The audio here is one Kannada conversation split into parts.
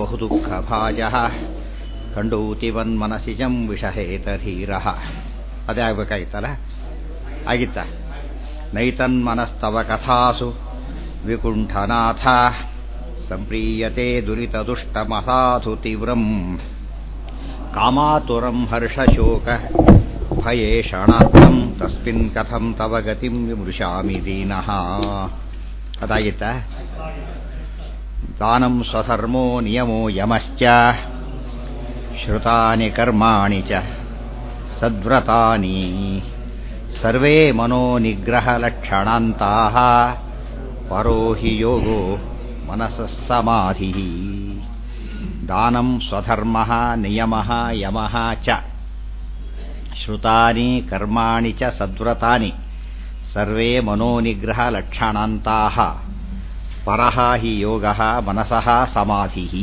ಬಹುದುಃಖಭಾಜಃ ಕಂಡೂತಿವನ್ಮನಸಿಜಂ ವಿಷಹೇತಧೀರಃ ಅದೇ ಆಗ್ಬೇಕಾಗಿತ್ತಲ್ಲ ಆಗಿತ್ತ ನೈತನ್ಮನಸ್ತವ ಕಥಾಸು ವಿಕುಂಠನಾಥ ಸಂಪ್ರೀಯತೆ ದುರಿತದುಷ್ಟಮಸಾಧು ತೀವ್ರಂ ಕಾಮಾತುರಂ ಹರ್ಷಶೋಕ ಭಯೇಷಣಾರ್ಥಂ ತಸ್ಮಿನ್ ಕಥಂ ತವ ಗತಿಂ ವಿಮೃಶಾಮಿ ದೀನಃ ಅದಾಗಿತ್ತ ದಾನಂ ಸ್ವಧರ್ಮೋ ನಿಯಮೋ ಯಮಶ್ಚ ಶ್ರುತಾನಿ ಕರ್ಮಾಣಿ ಚ ಸದ್ವ್ರತಾನಿ ಸರ್ವೇ ಮನೋನಿಗ್ರಹಲಕ್ಷಣಾಂತಾಃ ಪರೋ ಹಿ ಯೋಗೋ ಮನಸಃ ಸಮಾಧಿಃ ದಾನಂ ಸ್ವಧರ್ಮಃ ನಿಯಮಃ ಯಮಃ ಚ ಶ್ರುತಾನಿ ಕರ್ಮಾಣಿ ಚ ಸದ್ವ್ರತಾನಿ ಸರ್ವೇ ಮನೋನಿಗ್ರಹಲಕ್ಷಣಾಂತಾಃ ಪರಃ ಹಿ ಯೋಗಃ ಮನಸಃ ಸಮಾಧಿಃ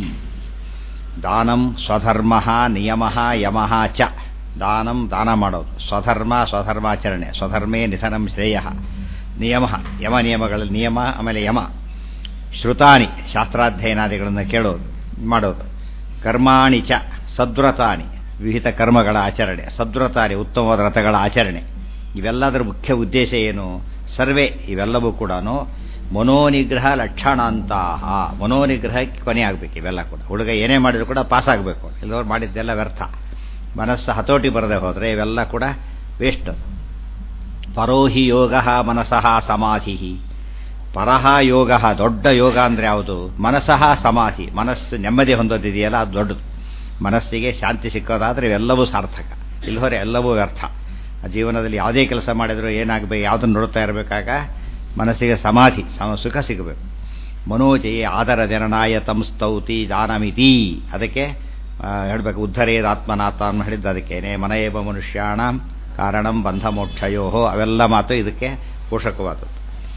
ದಾನಂ ಸ್ವಧರ್ಮಃ ನಿಯಮಃ ಯಮಃ ಚ ದಾನಂ ದಾನ ಮಾಡೋದು ಸ್ವಧರ್ಮ ಸ್ವಧರ್ಮಾಚರಣೆ ಸ್ವಧರ್ಮೇ ನಿಧನಂ ಶ್ರೇಯ ನಿಯಮ ಯಮ ನಿಯಮಗಳ ನಿಯಮ ಆಮೇಲೆ ಯಮ ಶ್ರುತಾನಿ ಶಾಸ್ತ್ರಾಧ್ಯಯನಾದಿಗಳನ್ನು ಕೇಳೋದು ಮಾಡೋದು ಕರ್ಮಾಣಿ ಚ ಸದ್ವ್ರತಾನಿ ವಿಹಿತ ಕರ್ಮಗಳ ಆಚರಣೆ ಸದ್ವ್ರತಾನಿ ಉತ್ತಮವಾದ ವ್ರತಗಳ ಆಚರಣೆ ಇವೆಲ್ಲದರ ಮುಖ್ಯ ಉದ್ದೇಶ ಏನು ಸರ್ವೇ ಇವೆಲ್ಲವೂ ಕೂಡ ಮನೋನಿಗ್ರಹ ಲಕ್ಷಣಾಂತಹ ಮನೋನಿಗ್ರಹಕ್ಕೆ ಕೊನೆ ಆಗಬೇಕು ಇವೆಲ್ಲ ಕೂಡ ಹುಡುಗ ಏನೇ ಮಾಡಿದ್ರು ಕೂಡ ಪಾಸ್ ಆಗಬೇಕು ಇಲ್ಲದವ್ರು ಮಾಡಿದ್ದೆಲ್ಲ ವ್ಯರ್ಥ ಮನಸ್ಸು ಹತೋಟಿ ಬರದೆ ಹೋದರೆ ಇವೆಲ್ಲ ಕೂಡ ವೇಸ್ಟ್ ಪರೋಹಿ ಯೋಗ ಮನಸಃ ಸಮಾಧಿ ಪರಹ ಯೋಗ ದೊಡ್ಡ ಯೋಗ ಅಂದರೆ ಯಾವುದು ಮನಸಃ ಸಮಾಧಿ ಮನಸ್ಸು ನೆಮ್ಮದಿ ಹೊಂದೋದಿದೆಯಲ್ಲ ಅದು ದೊಡ್ಡದು ಮನಸ್ಸಿಗೆ ಶಾಂತಿ ಸಿಕ್ಕೋದಾದರೆ ಇವೆಲ್ಲವೂ ಸಾರ್ಥಕ ಇಲ್ಲವರೆ ಎಲ್ಲವೂ ವ್ಯರ್ಥ ಜೀವನದಲ್ಲಿ ಯಾವುದೇ ಕೆಲಸ ಮಾಡಿದರೂ ಏನಾಗಬೇಕು ಯಾವುದನ್ನು ನೋಡ್ತಾ ಇರಬೇಕಾಗ ಮನಸ್ಸಿಗೆ ಸಮಾಧಿ ಸುಖ ಸಿಗಬೇಕು ಮನೋಜಯೇ ಆದರ ಜನನಾಯ ತಂ ಸ್ತೌತಿ ಜಾನಮಿತಿ ಅದಕ್ಕೆ ಹೇಳಬೇಕು ಉದ್ಧರೇದಾತ್ಮನಾಥ ಅಂತ ಹೇಳಿದ್ದು ಅದಕ್ಕೇನೆ ಮನಯೇವ ಮನುಷ್ಯಾಣ ಕಾರಣಂ ಬಂಧ ಮೋಕ್ಷಯೋ ಅವೆಲ್ಲ ಮಾತು ಇದಕ್ಕೆ ಪೋಷಕವಾದದ್ದು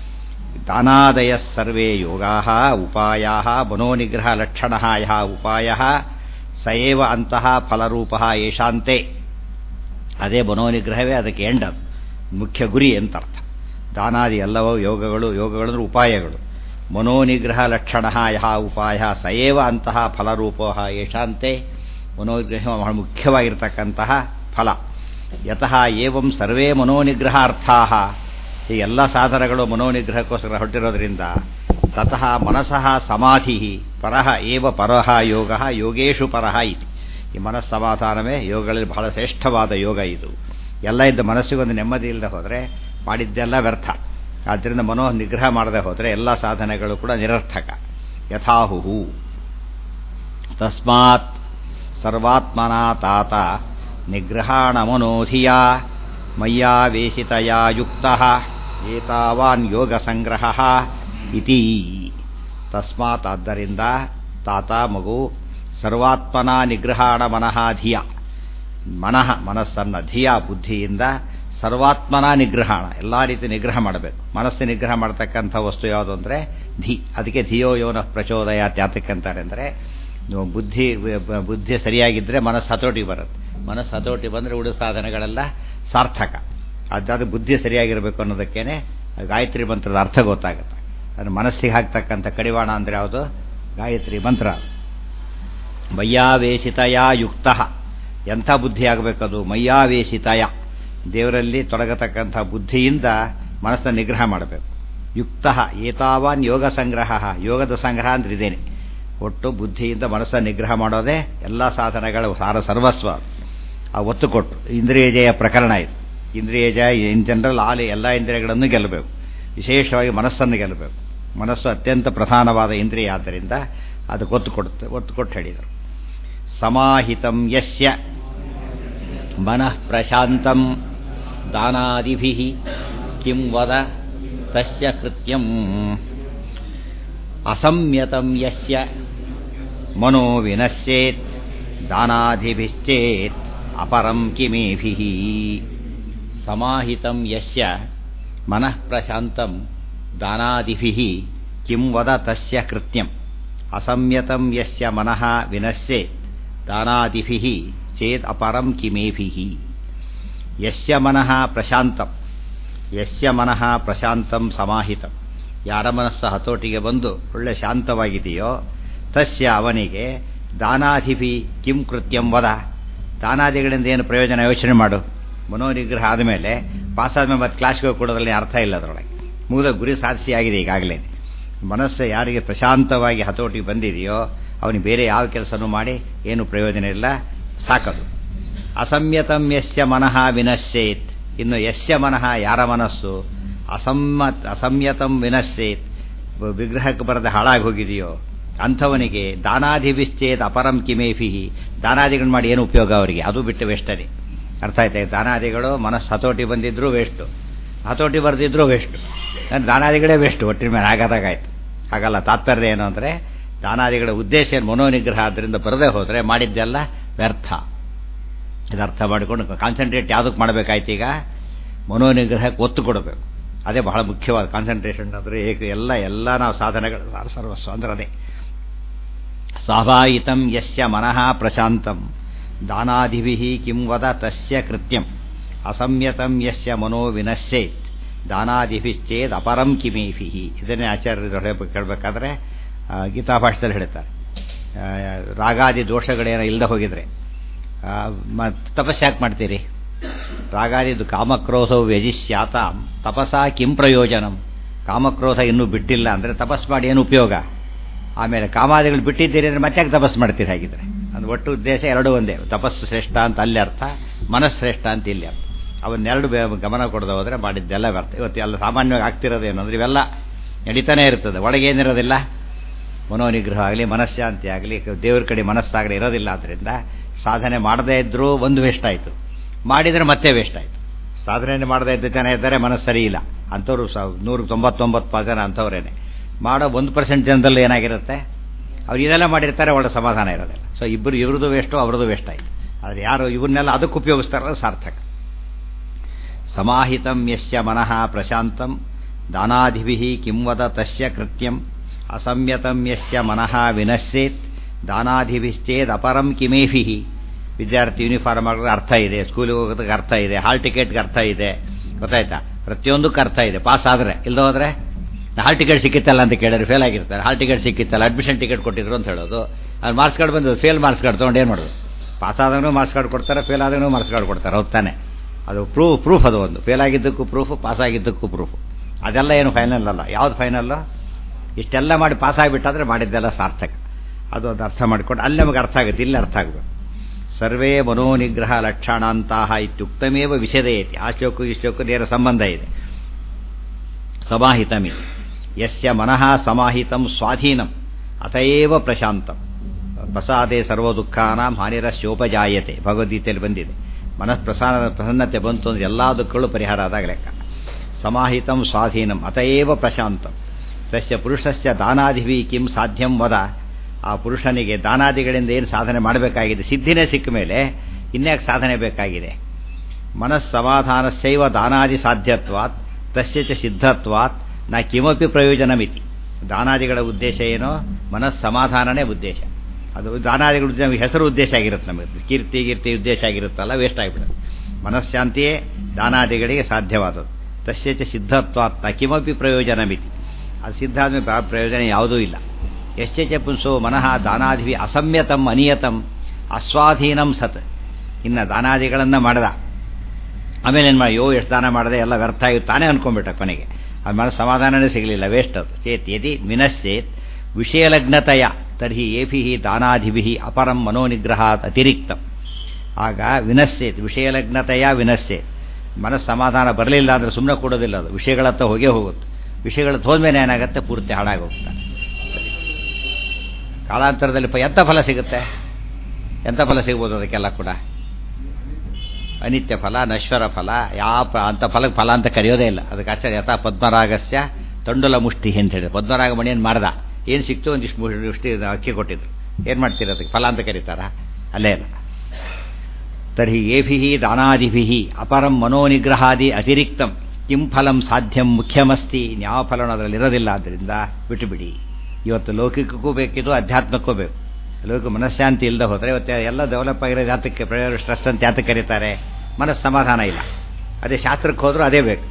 ದಾನಾದಯ ಸರ್ವೇ ಯೋಗಾ ಉಪಾಯ ಮನೋನಿಗ್ರಹ ಲಕ್ಷಣ ಯಹ ಉಪಾಯ ಸಯೇವ ಅಂತಹ ಫಲರೂಪ ಯಶಾಂತೆ ಅದೇ ಮನೋನಿಗ್ರಹವೇ ಅದಕ್ಕೆ ಎಂಡ ಮುಖ್ಯ ಗುರಿ ಅಂತ ಅರ್ಥ ದಾನಾದಿ ಎಲ್ಲವೂ ಯೋಗಗಳು ಯೋಗಗಳಂದ್ರೆ ಉಪಾಯಗಳು ಮನೋನಿಗ್ರಹ ಲಕ್ಷಣ ಯಹ ಉಪಾಯ ಸಯೇವ ಅಂತಹ ಫಲರೂಪ ಯಶಾಂತೆ ಮನೋನಿಗ್ರಹ ಬಹಳ ಮುಖ್ಯವಾಗಿರ್ತಕ್ಕಂತಹ ಫಲ ಯತಃ ಏವಂ ಸರ್ವೇ ಮನೋನಿಗ್ರಹಾರ್ಥಾ ಈ ಎಲ್ಲ ಸಾಧನಗಳು ಮನೋನಿಗ್ರಹಕ್ಕೋಸ್ಕರ ಹೊರಟಿರೋದ್ರಿಂದ ತತಃ ಮನಸಃ ಸಮಾಧಿ ಪರಹ ಏವ ಪರಹ ಯೋಗ ಯೋಗೇಶು ಪರಹ ಇತಿ ಈ ಮನಸ್ಸಮಾಧಾನವೇ ಯೋಗಗಳಲ್ಲಿ ಬಹಳ ಶ್ರೇಷ್ಠವಾದ ಯೋಗ ಇದು ಎಲ್ಲ ಇದ್ದ ಮನಸ್ಸಿಗೊಂದು ನೆಮ್ಮದಿ ಇಲ್ಲದೆ ಹೋದರೆ ಮಾಡಿದ್ದೆಲ್ಲ ವ್ಯರ್ಥ ಆದ್ದರಿಂದ ಮನೋ ನಿಗ್ರಹ ಮಾಡದೆ ಹೋದರೆ ಎಲ್ಲ ಸಾಧನೆಗಳು ಕೂಡ ನಿರರ್ಥಕ ಯಥಾಹುಹು ತಸ್ಮಾತ್ ಸರ್ವಾತ್ಮನ ತಾತ ನಿಗ್ರಹಾಣ ಮನೋಧಿಯ ಮಯ್ಯಾವೇಶಿತಯಾ ಯುಕ್ತ ಏತಾವಾನ್ ಯೋಗ ಸಂಗ್ರಹ ಇತಿ ತಸ್ಮಾತ್ ಆದ್ದರಿಂದ ತಾತ ಮಗು ಸರ್ವಾತ್ಮನ ನಿಗ್ರಹಾಣ ಮನಃ ಧಿಯ ಮನಃ ಮನಸ್ಸನ್ನ ಧಿಯ ಬುದ್ಧಿಯಿಂದ ಸರ್ವಾತ್ಮನ ನಿಗ್ರಹಣ ಎಲ್ಲ ರೀತಿ ನಿಗ್ರಹ ಮಾಡಬೇಕು ಮನಸ್ಸು ನಿಗ್ರಹ ಮಾಡತಕ್ಕಂಥ ವಸ್ತು ಯಾವುದು ಅಂದರೆ ಧಿ ಅದಕ್ಕೆ ಧಿಯೋ ಯೋನ ಪ್ರಚೋದಯ ತ್ಯಾತಕ್ಕಂತಾರೆ ಅಂದರೆ ಬುದ್ಧಿ ಬುದ್ಧಿ ಸರಿಯಾಗಿದ್ದರೆ ಮನಸ್ಸು ಹತೋಟಿ ಬರುತ್ತೆ ಮನಸ್ಸು ಹತೋಟಿ ಬಂದರೆ ಉಳಿದ ಸಾಧನೆಗಳೆಲ್ಲ ಸಾರ್ಥಕ ಅದಾದ ಬುದ್ಧಿ ಸರಿಯಾಗಿರಬೇಕು ಅನ್ನೋದಕ್ಕೇನೆ ಗಾಯತ್ರಿ ಮಂತ್ರದ ಅರ್ಥ ಗೊತ್ತಾಗುತ್ತೆ ಅದು ಮನಸ್ಸಿಗೆ ಹಾಕ್ತಕ್ಕಂಥ ಕಡಿವಾಣ ಅಂದರೆ ಯಾವುದು ಗಾಯತ್ರಿ ಮಂತ್ರ ಮಯ್ಯಾವೇಶಿತಯ ಯುಕ್ತ ಎಂಥ ಬುದ್ಧಿ ಆಗಬೇಕದು ಮಯ್ಯಾವೇಶಿತಯ ದೇವರಲ್ಲಿ ತೊಡಗತಕ್ಕಂಥ ಬುದ್ಧಿಯಿಂದ ಮನಸ್ಸನ್ನು ನಿಗ್ರಹ ಮಾಡಬೇಕು ಯುಕ್ತ ಏತಾವಾನ್ ಯೋಗ ಸಂಗ್ರಹ ಯೋಗದ ಸಂಗ್ರಹ ಅಂದ್ರೆ ಇದೇನೆ ಒಟ್ಟು ಬುದ್ಧಿಯಿಂದ ಮನಸ್ಸನ್ನು ನಿಗ್ರಹ ಮಾಡೋದೇ ಎಲ್ಲ ಸಾಧನೆಗಳ ಸಾರ ಸರ್ವಸ್ವ ಆ ಒತ್ತು ಕೊಟ್ಟು ಇಂದ್ರಿಯ ಜಯ ಪ್ರಕರಣ ಇದು ಇಂದ್ರಿಯ ಜಯ ಇನ್ ಜನರಲ್ ಆಲಿ ಎಲ್ಲ ಇಂದ್ರಿಯಗಳನ್ನು ಗೆಲ್ಲಬೇಕು ವಿಶೇಷವಾಗಿ ಮನಸ್ಸನ್ನು ಗೆಲ್ಲಬೇಕು ಮನಸ್ಸು ಅತ್ಯಂತ ಪ್ರಧಾನವಾದ ಇಂದ್ರಿಯ ಆದ್ದರಿಂದ ಅದಕ್ಕೆ ಒತ್ತು ಕೊಡುತ್ತೆ ಒತ್ತು ಕೊಟ್ಟು ಹೇಳಿದರು ಸಮಾಹಿತಂ ಯಸ್ಯ ಮನಃ ಪ್ರಶಾಂತಂ ದಾನಾದಿಭಿ ಕಿಂ ವದ ತಸ್ಯ ಕೃತ್ಯಂ ಅಸಂಯತಂ ಯಸ್ಯ ಮನೋ ವಿನಶ್ಯೇತ್ ದಾನಾದಿಭಿಶ್ಚೇತ್ ಅಪರಂ ಕಿಮೇಭಿ ಸಮಾಹಿತಂ ಯಸ್ಯ ಮನಃ ಪ್ರಶಾಂತಂ ದಾನಾದಿಭಿ ಕಿಂ ವದ ತಸ್ಯ ಕೃತ್ಯಂ ಅಸಂಯತಂ ಯಸ್ಯ ಮನಃ ವಿನಶ್ಯೇತ್ ದಾನಾದಿಭಿ ಚೇತ್ ಅಪರಂ ಕಿಮೇಭಿ ಯಸ್ಯ ಮನಃ ಪ್ರಶಾಂತಂ ಯಸ್ಯ ಮನಃ ಪ್ರಶಾಂತಂ ಸಮಾಹಿತಂ ಯಾರ ಮನಸ್ಸು ಹತೋಟಿಗೆ ಬಂದು ಒಳ್ಳೆ ಶಾಂತವಾಗಿದೆಯೋ ತಸ್ಯ ಅವನಿಗೆ ದಾನಾಧಿಪಿ ಕಿಂ ಕೃತ್ಯಂ ವದ ದಾನಾದಿಗಳಿಂದ ಏನು ಪ್ರಯೋಜನ ಯೋಚನೆ ಮಾಡು ಮನೋನಿಗ್ರಹ ಆದಮೇಲೆ ಪಾಸಾದ್ಮೇಲೆ ಮತ್ತೆ ಕ್ಲಾಸ್ಗೆ ಹೋಗಿ ಕೊಡೋದ್ರಲ್ಲಿ ಅರ್ಥ ಇಲ್ಲ ಅದರೊಳಗೆ ಮುಗಿದ ಗುರಿ ಸಾಧಿಸಿ ಆಗಿದೆ ಈಗಾಗಲೇ ಮನಸ್ಸು ಯಾರಿಗೆ ಪ್ರಶಾಂತವಾಗಿ ಹತೋಟಿಗೆ ಬಂದಿದೆಯೋ ಅವನಿಗೆ ಬೇರೆ ಯಾವ ಕೆಲಸನೂ ಮಾಡಿ ಏನು ಪ್ರಯೋಜನ ಇಲ್ಲ ಸಾಕದು ಅಸಂಯತಂ ಯಸ್ಯ ಮನಃ ವಿನಶ್ಯೇತ್ ಇನ್ನು ಯಸ್ಯ ಮನಃ ಯಾರ ಮನಸ್ಸು ಅಸಮ್ಮತ್ ಅಸಂಯತಂ ವಿನಶ್ಯೇತ್ ವಿಗ್ರಹಕ್ಕೆ ಬರದ ಹಾಳಾಗಿ ಹೋಗಿದೆಯೋ ಅಂಥವನಿಗೆ ದಾನಾಧಿವಿಶ್ಚೇತ್ ಅಪರಂ ಕಿಮೇಫಿಹಿ ದಾನಾದಿಗಳು ಮಾಡಿ ಏನು ಉಪಯೋಗ ಅವರಿಗೆ ಅದು ಬಿಟ್ಟು ವೇಸ್ಟರಿ ಅರ್ಥ ಆಯ್ತಾ ದಾನಾದಿಗಳು ಮನಸ್ಸು ಹತೋಟಿ ಬಂದಿದ್ರು ವೇಸ್ಟು ಹತೋಟಿ ಬರೆದಿದ್ರು ವೇಸ್ಟು ದಾನಾದಿಗಳೇ ವೇಸ್ಟು ಒಟ್ಟಿನ ಮೇಲೆ ಆಗಾದಾಗಾಯ್ತು ಹಾಗಲ್ಲ ತಾತ್ಪರ್ಯ ಏನು ಅಂದರೆ ದಾನಾದಿಗಳ ಉದ್ದೇಶ ಏನು ಮನೋನಿಗ್ರಹ ಆದ್ದರಿಂದ ಬರದೇ ಹೋದರೆ ಮಾಡಿದ್ದೆಲ್ಲ ವ್ಯರ್ಥ ಇದು ಅರ್ಥ ಮಾಡಿಕೊಂಡು ಕಾನ್ಸಂಟ್ರೇಟ್ ಯಾವುದಕ್ಕೆ ಮಾಡಬೇಕಾಯ್ತು ಈಗ ಮನೋನಿಗ್ರಹಕ್ಕೆ ಒತ್ತು ಕೊಡಬೇಕು ಅದೇ ಬಹಳ ಮುಖ್ಯವಾದ ಕಾನ್ಸಂಟ್ರೇಷನ್ ಅಂದರೆ ಏಕ ಎಲ್ಲ ಎಲ್ಲ ನಾವು ಸಾಧನೆಗಳು ಸರ್ವಸ್ವ ಅಂದ್ರೆ ಅದೇ ಸ್ವಾಭಾಯಿತಂ ಯಸ್ಯ ಮನಃ ಪ್ರಶಾಂತಂ ದಾನಾದಿಭಿ ಕಿಂ ವದ ತಸ್ಯ ಕೃತ್ಯಂ ಅಸಂಯತಂ ಯಸ್ಯ ಮನೋ ವಿನಶ್ಯೇತ್ ದಾನಾದಿಭಿಶ್ಚೇದ್ ಅಪರಂ ಕಿಮೇಫಿ ಇದನ್ನೇ ಆಚಾರ್ಯರು ಕೇಳಬೇಕಾದ್ರೆ ಗೀತಾಭಾಷದಲ್ಲಿ ಹೇಳ್ತಾರೆ ರಾಗಾದಿ ದೋಷಗಳೇನೋ ಇಲ್ಲದೆ ಹೋಗಿದ್ರೆ ತಪಸ್ಸು ಯಾಕೆ ಮಾಡ್ತೀರಿ ರಾಗಾದಿದ್ದು ಕಾಮಕ್ರೋಧವು ವ್ಯಜಿಷ್ಯಾತಾಂ ತಪಸ್ಸಾ ಕಿಂ ಪ್ರಯೋಜನಂ ಕಾಮಕ್ರೋಧ ಇನ್ನೂ ಬಿಟ್ಟಿಲ್ಲ ಅಂದರೆ ತಪಸ್ ಮಾಡಿ ಏನು ಉಪಯೋಗ ಆಮೇಲೆ ಕಾಮಾದಿಗಳು ಬಿಟ್ಟಿದ್ದೀರಿ ಅಂದರೆ ಮತ್ತೆ ಯಾಕೆ ತಪಸ್ಸು ಮಾಡ್ತೀರಿ ಹಾಗಿದ್ರೆ ಅದು ಒಟ್ಟು ಉದ್ದೇಶ ಎರಡೂ ಒಂದೇ ತಪಸ್ಸು ಶ್ರೇಷ್ಠ ಅಂತ ಅಲ್ಲಿ ಅರ್ಥ ಮನಸ್ಸು ಶ್ರೇಷ್ಠ ಅಂತ ಇಲ್ಲಿ ಅರ್ಥ ಅವನ್ನೆರಡು ಗಮನ ಕೊಡದೆ ಹೋದರೆ ಮಾಡಿದ್ದೆಲ್ಲ ವ್ಯರ್ಥ ಇವತ್ತು ಎಲ್ಲ ಸಾಮಾನ್ಯವಾಗಿ ಆಗ್ತಿರೋದೇನು ಅಂದರೆ ಇವೆಲ್ಲ ನಡೀತಾನೆ ಇರ್ತದೆ ಒಳಗೇನಿರೋದಿಲ್ಲ ಮನೋನಿಗ್ರಹ ಆಗಲಿ ಮನಃಶಾಂತಿ ಆಗಲಿ ದೇವ್ರ ಕಡೆ ಮನಸ್ಸಾಗಲಿ ಇರೋದಿಲ್ಲ ಆದ್ದರಿಂದ ಸಾಧನೆ ಮಾಡದೇ ಇದ್ದರೂ ಒಂದು ವೇಸ್ಟ್ ಆಯಿತು ಮಾಡಿದರೆ ಮತ್ತೆ ವೇಸ್ಟ್ ಆಯಿತು ಸಾಧನೆ ಮಾಡದೇ ಇದ್ದ ಜನ ಇದ್ದಾರೆ ಮನಸ್ಸು ಸರಿ ಇಲ್ಲ ಅಂಥವ್ರು ಸ ನೂರ ತೊಂಬತ್ತೊಂಬತ್ತು ಜನ ಅಂಥವ್ರೇನೆ ಮಾಡೋ ಒಂದು ಪರ್ಸೆಂಟ್ ಜನದಲ್ಲಿ ಏನಾಗಿರುತ್ತೆ ಅವ್ರು ಇದೆಲ್ಲ ಮಾಡಿರ್ತಾರೆ ಒಳ್ಳೆ ಸಮಾಧಾನ ಇರೋದಿಲ್ಲ ಸೊ ಇಬ್ಬರು ಇವ್ರದ್ದು ವೇಸ್ಟು ಅವ್ರದ್ದು ವೇಸ್ಟ್ ಆಯಿತು ಆದರೆ ಯಾರು ಇವ್ರನ್ನೆಲ್ಲ ಅದಕ್ಕೆ ಉಪಯೋಗಿಸ್ತಾರೋ ಸಾರ್ಥಕ ಸಮಾಹಿತಂ ಯಸ್ಯ ಮನಃ ಪ್ರಶಾಂತಂ ದಾನಾಧಿಭಿ ಕಿಂ ವದ ತಸ್ಯ ಕೃತ್ಯಂ ಅಸಂಯತಂ ಯಸ್ಯ ಮನಃ ವಿನಶ್ಯೇತ್ ದಾನಾಧಿಭಿಶ್ಚೇದ್ ಅಪರಂ ಕಿಮೇಫಿ ವಿದ್ಯಾರ್ಥಿ ಯೂನಿಫಾರ್ಮ್ ಆಗೋದು ಅರ್ಥ ಇದೆ ಸ್ಕೂಲಿಗೆ ಹೋಗೋದಕ್ಕೆ ಅರ್ಥ ಇದೆ ಹಾಲ್ ಟಿಕೆಟ್ಗೆ ಅರ್ಥ ಇದೆ ಗೊತ್ತಾಯ್ತಾ ಪ್ರತಿಯೊಂದಕ್ಕೆ ಅರ್ಥ ಇದೆ ಪಾಸ್ ಆದರೆ ಇಲ್ಲದ ಹೋದ್ರೆ ಹಾಲ್ ಟಿಕೆಟ್ ಸಿಕ್ಕಿತ್ತಲ್ಲ ಅಂತ ಕೇಳಿದ್ರೆ ಫೇಲ್ ಆಗಿರ್ತಾರೆ ಹಾಲ್ ಟಿಕೆಟ್ ಸಿಕ್ಕಿತ್ತಲ್ಲ ಅಡ್ಮಿಷನ್ ಟಿಕೆಟ್ ಕೊಟ್ಟಿದ್ರು ಅಂತ ಹೇಳೋದು ಅದು ಮಾರ್ಕ್ಸ್ ಕಾರ್ಡ್ ಬಂದು ಫೇಲ್ ಮಾರ್ಕ್ಸ್ ಕಾರ್ಡ್ ತೊಗೊಂಡು ಏನು ಮಾಡೋದು ಪಾಸ್ ಆದಾಗೂ ಮಾರ್ಕ್ಸ್ ಕಾರ್ಡ್ ಕೊಡ್ತಾರೆ ಫೇಲ್ ಆದಾಗೂ ಮಾರ್ಕ್ಸ್ ಕಾರ್ಡ್ ಕೊಡ್ತಾರೆ ಹೌದು ತಾನೆ ಅದು ಪ್ರೂಫ್ ಪ್ರೂಫ್ ಅದು ಒಂದು ಫೇಲ್ ಆಗಿದ್ದಕ್ಕೂ ಪ್ರೂಫು ಪಾಸ್ ಆಗಿದ್ದಕ್ಕೂ ಪ್ರೂಫು ಅದೆಲ್ಲ ಏನು ಫೈನಲ್ ಅಲ್ಲ ಯಾವ್ದು ಫೈನಲ್ಲು ಇಷ್ಟೆಲ್ಲ ಮಾಡಿ ಪಾಸ್ ಆಗಿಬಿಟ್ಟಾದ್ರೆ ಮಾಡಿದ್ದೆಲ್ಲ ಸಾರ್ಥಕ ಅದು ಅದು ಅರ್ಥ ಮಾಡಿಕೊಂಡು ಅಲ್ಲಿ ನಮಗೆ ಅರ್ಥ ಆಗುತ್ತೆ ಇಲ್ಲಿ ಅರ್ಥ ಆಗಬೇಕು ಸರ್ವೇ ಮನೋನಿಗ್ರಹ ಲಕ್ಷಣಾಂತಹ ಇತ್ಯುಕ್ತಮೇವ ವಿಷಯದಯತಿ ಆ ಶ್ಲೋಕ ಈ ಶ್ಲೋಕ ನೇರ ಸಂಬಂಧ ಇದೆ ಸಮಾಹಿತಮಿ ಯಸ್ಯ ಮನಃ ಸಮಾಹಿತಂ ಸ್ವಾಧೀನಂ ಅತಏವ ಪ್ರಶಾಂತಂ ಪ್ರಸಾದೇ ಸರ್ವ ದುಃಖಾನಾಂ ಹಾನಿರಸ್ಯೋಪಜಾಯತೆ ಭಗವದ್ಗೀತೆಯಲ್ಲಿ ಬಂದಿದೆ ಮನಃ ಪ್ರಸಾದ ಪ್ರಸನ್ನತೆ ಬಂತು ಅಂದರೆ ಎಲ್ಲ ದುಃಖಗಳು ಪರಿಹಾರ ಆದಾಗ ಲೆಕ್ಕ ಸಮಾಹಿತಂ ಸ್ವಾಧೀನಂ ಅತಏವ ಪ್ರಶಾಂತಂ ತಸ್ಯ ಪುರುಷಸ್ಯ ದಾನಾದಿಭಿ ಕಿಂ ಸಾಧ್ಯಂ ವದ ಆ ಪುರುಷನಿಗೆ ದಾನಾದಿಗಳಿಂದ ಏನು ಸಾಧನೆ ಮಾಡಬೇಕಾಗಿದೆ ಸಿದ್ಧಿನೇ ಸಿಕ್ಕ ಮೇಲೆ ಇನ್ಯಾಕೆ ಸಾಧನೆ ಬೇಕಾಗಿದೆ ಮನಸ್ಸಮಾಧಾನಸ್ಯೈವ ದಾನಾದಿ ಸಾಧ್ಯತ್ವಾತ್ ತಸ್ಯ ಚ ಸಿದ್ಧತ್ವಾತ್ ನಾ ಕಿಮಪಿ ಪ್ರಯೋಜನಮಿತಿ ದಾನಾದಿಗಳ ಉದ್ದೇಶ ಏನೋ ಮನಸ್ಸಮಾಧಾನನೇ ಉದ್ದೇಶ ಅದು ದಾನಾದಿಗಳ ಹೆಸರು ಉದ್ದೇಶ ಆಗಿರುತ್ತೆ ನಮಗೆ ಕೀರ್ತಿ ಕೀರ್ತಿ ಉದ್ದೇಶ ಆಗಿರುತ್ತಲ್ಲ ವೇಸ್ಟ್ ಆಗಿಬಿಡುತ್ತೆ ಮನಃಶಾಂತಿಯೇ ದಾನಾದಿಗಳಿಗೆ ಸಾಧ್ಯವಾದದ್ದು ತಸ್ಯ ಚ ಸಿದ್ಧತ್ವಾತ್ ನ ಕಿಮಪಿ ಪ್ರಯೋಜನಮಿತಿ ಅದು ಸಿದ್ಧ ಆದ್ಮೇಲೆ ಪ್ರಯೋಜನ ಯಾವುದೂ ಇಲ್ಲ ಎಷ್ಟೇ ಪುಂಸೋ ಮನಃ ದಾನಾದಿವಿ ಅಸಮ್ಯತಂ ಅನಿಯತಂ ಅಸ್ವಾಧೀನಂ ಸತ್ ಇನ್ನು ದಾನಾದಿಗಳನ್ನು ಮಾಡದ ಆಮೇಲೆ ಏನು ಮಾಡಿ ಯೋ ಎಷ್ಟು ದಾನ ಮಾಡದೆ ಎಲ್ಲ ವ್ಯರ್ಥ ಆಗಿ ತಾನೇ ಅನ್ಕೊಂಡ್ಬಿಟ್ಟ ಕೊನೆಗೆ ಅದು ಮನ ಸಮಾಧಾನನೇ ಸಿಗಲಿಲ್ಲ ವೇಸ್ಟ್ ಅದು ಚೇತ್ ಯದಿ ವಿನಶ್ಚೇತ್ ವಿಷಯಲಗ್ನತೆಯ ತರ್ಹಿ ಏಭಿ ದಾನಾದಿಭಿ ಅಪರಂ ಮನೋನಿಗ್ರಹಾತ್ ಅತಿರಿಕ್ತಂ ಆಗ ವಿನಶ್ಚೇತ್ ವಿಷಯಲಗ್ನತೆಯ ವಿನಶ್ಚೇತ್ ಮನಸ್ಸು ಸಮಾಧಾನ ಬರಲಿಲ್ಲ ಅಂದರೆ ಸುಮ್ಮನೆ ಕೊಡೋದಿಲ್ಲ ಅದು ವಿಷಯಗಳತ್ತ ಹೋಗೇ ಹೋಗುತ್ತೆ ವಿಷಯಗಳತ್ತ ಹೋದ್ಮೇಲೆ ಏನಾಗುತ್ತೆ ಪೂರ್ತಿ ಹಾಳಾಗಿ ಹೋಗ್ತಾರೆ ಕಾಲಾಂತರದಲ್ಲಿ ಎಂಥ ಫಲ ಸಿಗುತ್ತೆ ಎಂಥ ಫಲ ಸಿಗ್ಬೋದು ಅದಕ್ಕೆಲ್ಲ ಕೂಡ ಅನಿತ್ಯ ಫಲ ನಶ್ವರ ಫಲ ಯಾವ ಅಂಥ ಫಲಕ್ಕೆ ಫಲ ಅಂತ ಕರೆಯೋದೇ ಇಲ್ಲ ಅದಕ್ಕೆ ಆಚಾರ್ಯ ಯಥಾ ಪದ್ಮರಾಗಸ್ಯ ತಂಡುಲ ಮುಷ್ಟಿ ಅಂತ ಹೇಳಿ ಪದ್ಮರಾಗ ಮಣಿಯನ್ನು ಮಾಡ್ದ ಏನು ಸಿಕ್ತು ಒಂದಿಷ್ಟು ಮುಷ್ಟಿ ಅಕ್ಕಿ ಕೊಟ್ಟಿದ್ರು ಏನು ಮಾಡ್ತೀರ ಅದಕ್ಕೆ ಫಲ ಅಂತ ಕರೀತಾರ ಅಲ್ಲೇ ಇಲ್ಲ ತರ್ಹಿ ಏಭಿ ದಾನಾದಿಭಿ ಅಪರಂ ಮನೋನಿಗ್ರಹಾದಿ ಅತಿರಿಕ್ತಂ ಕಿಂ ಫಲಂ ಸಾಧ್ಯಂ ಮುಖ್ಯಮಸ್ತಿ ಯಾವ ಫಲನೂ ಅದರಲ್ಲಿ ಇರೋದಿಲ್ಲ ಆದ್ದರಿಂದ ಬಿಟ್ಟುಬಿಡಿ ಇವತ್ತು ಲೌಕಿಕಕ್ಕೂ ಬೇಕಿದ್ದು ಅಧ್ಯಾತ್ಮಕ್ಕೂ ಬೇಕು ಲೌಕಿಕ ಮನಃಶಾಂತಿ ಇಲ್ಲದೆ ಹೋದರೆ ಇವತ್ತು ಎಲ್ಲ ಡೆವಲಪ್ ಆಗಿರೋ ಜಾತಕ್ಕೆ ಪ್ರೇಯರ್ ಸ್ಟ್ರೆಸ್ ಅಂತ ಯಾತಕ್ಕೆ ಕರೀತಾರೆ ಮನಸ್ಸು ಸಮಾಧಾನ ಇಲ್ಲ ಅದೇ ಶಾಸ್ತ್ರಕ್ಕೆ ಹೋದರೂ ಅದೇ ಬೇಕು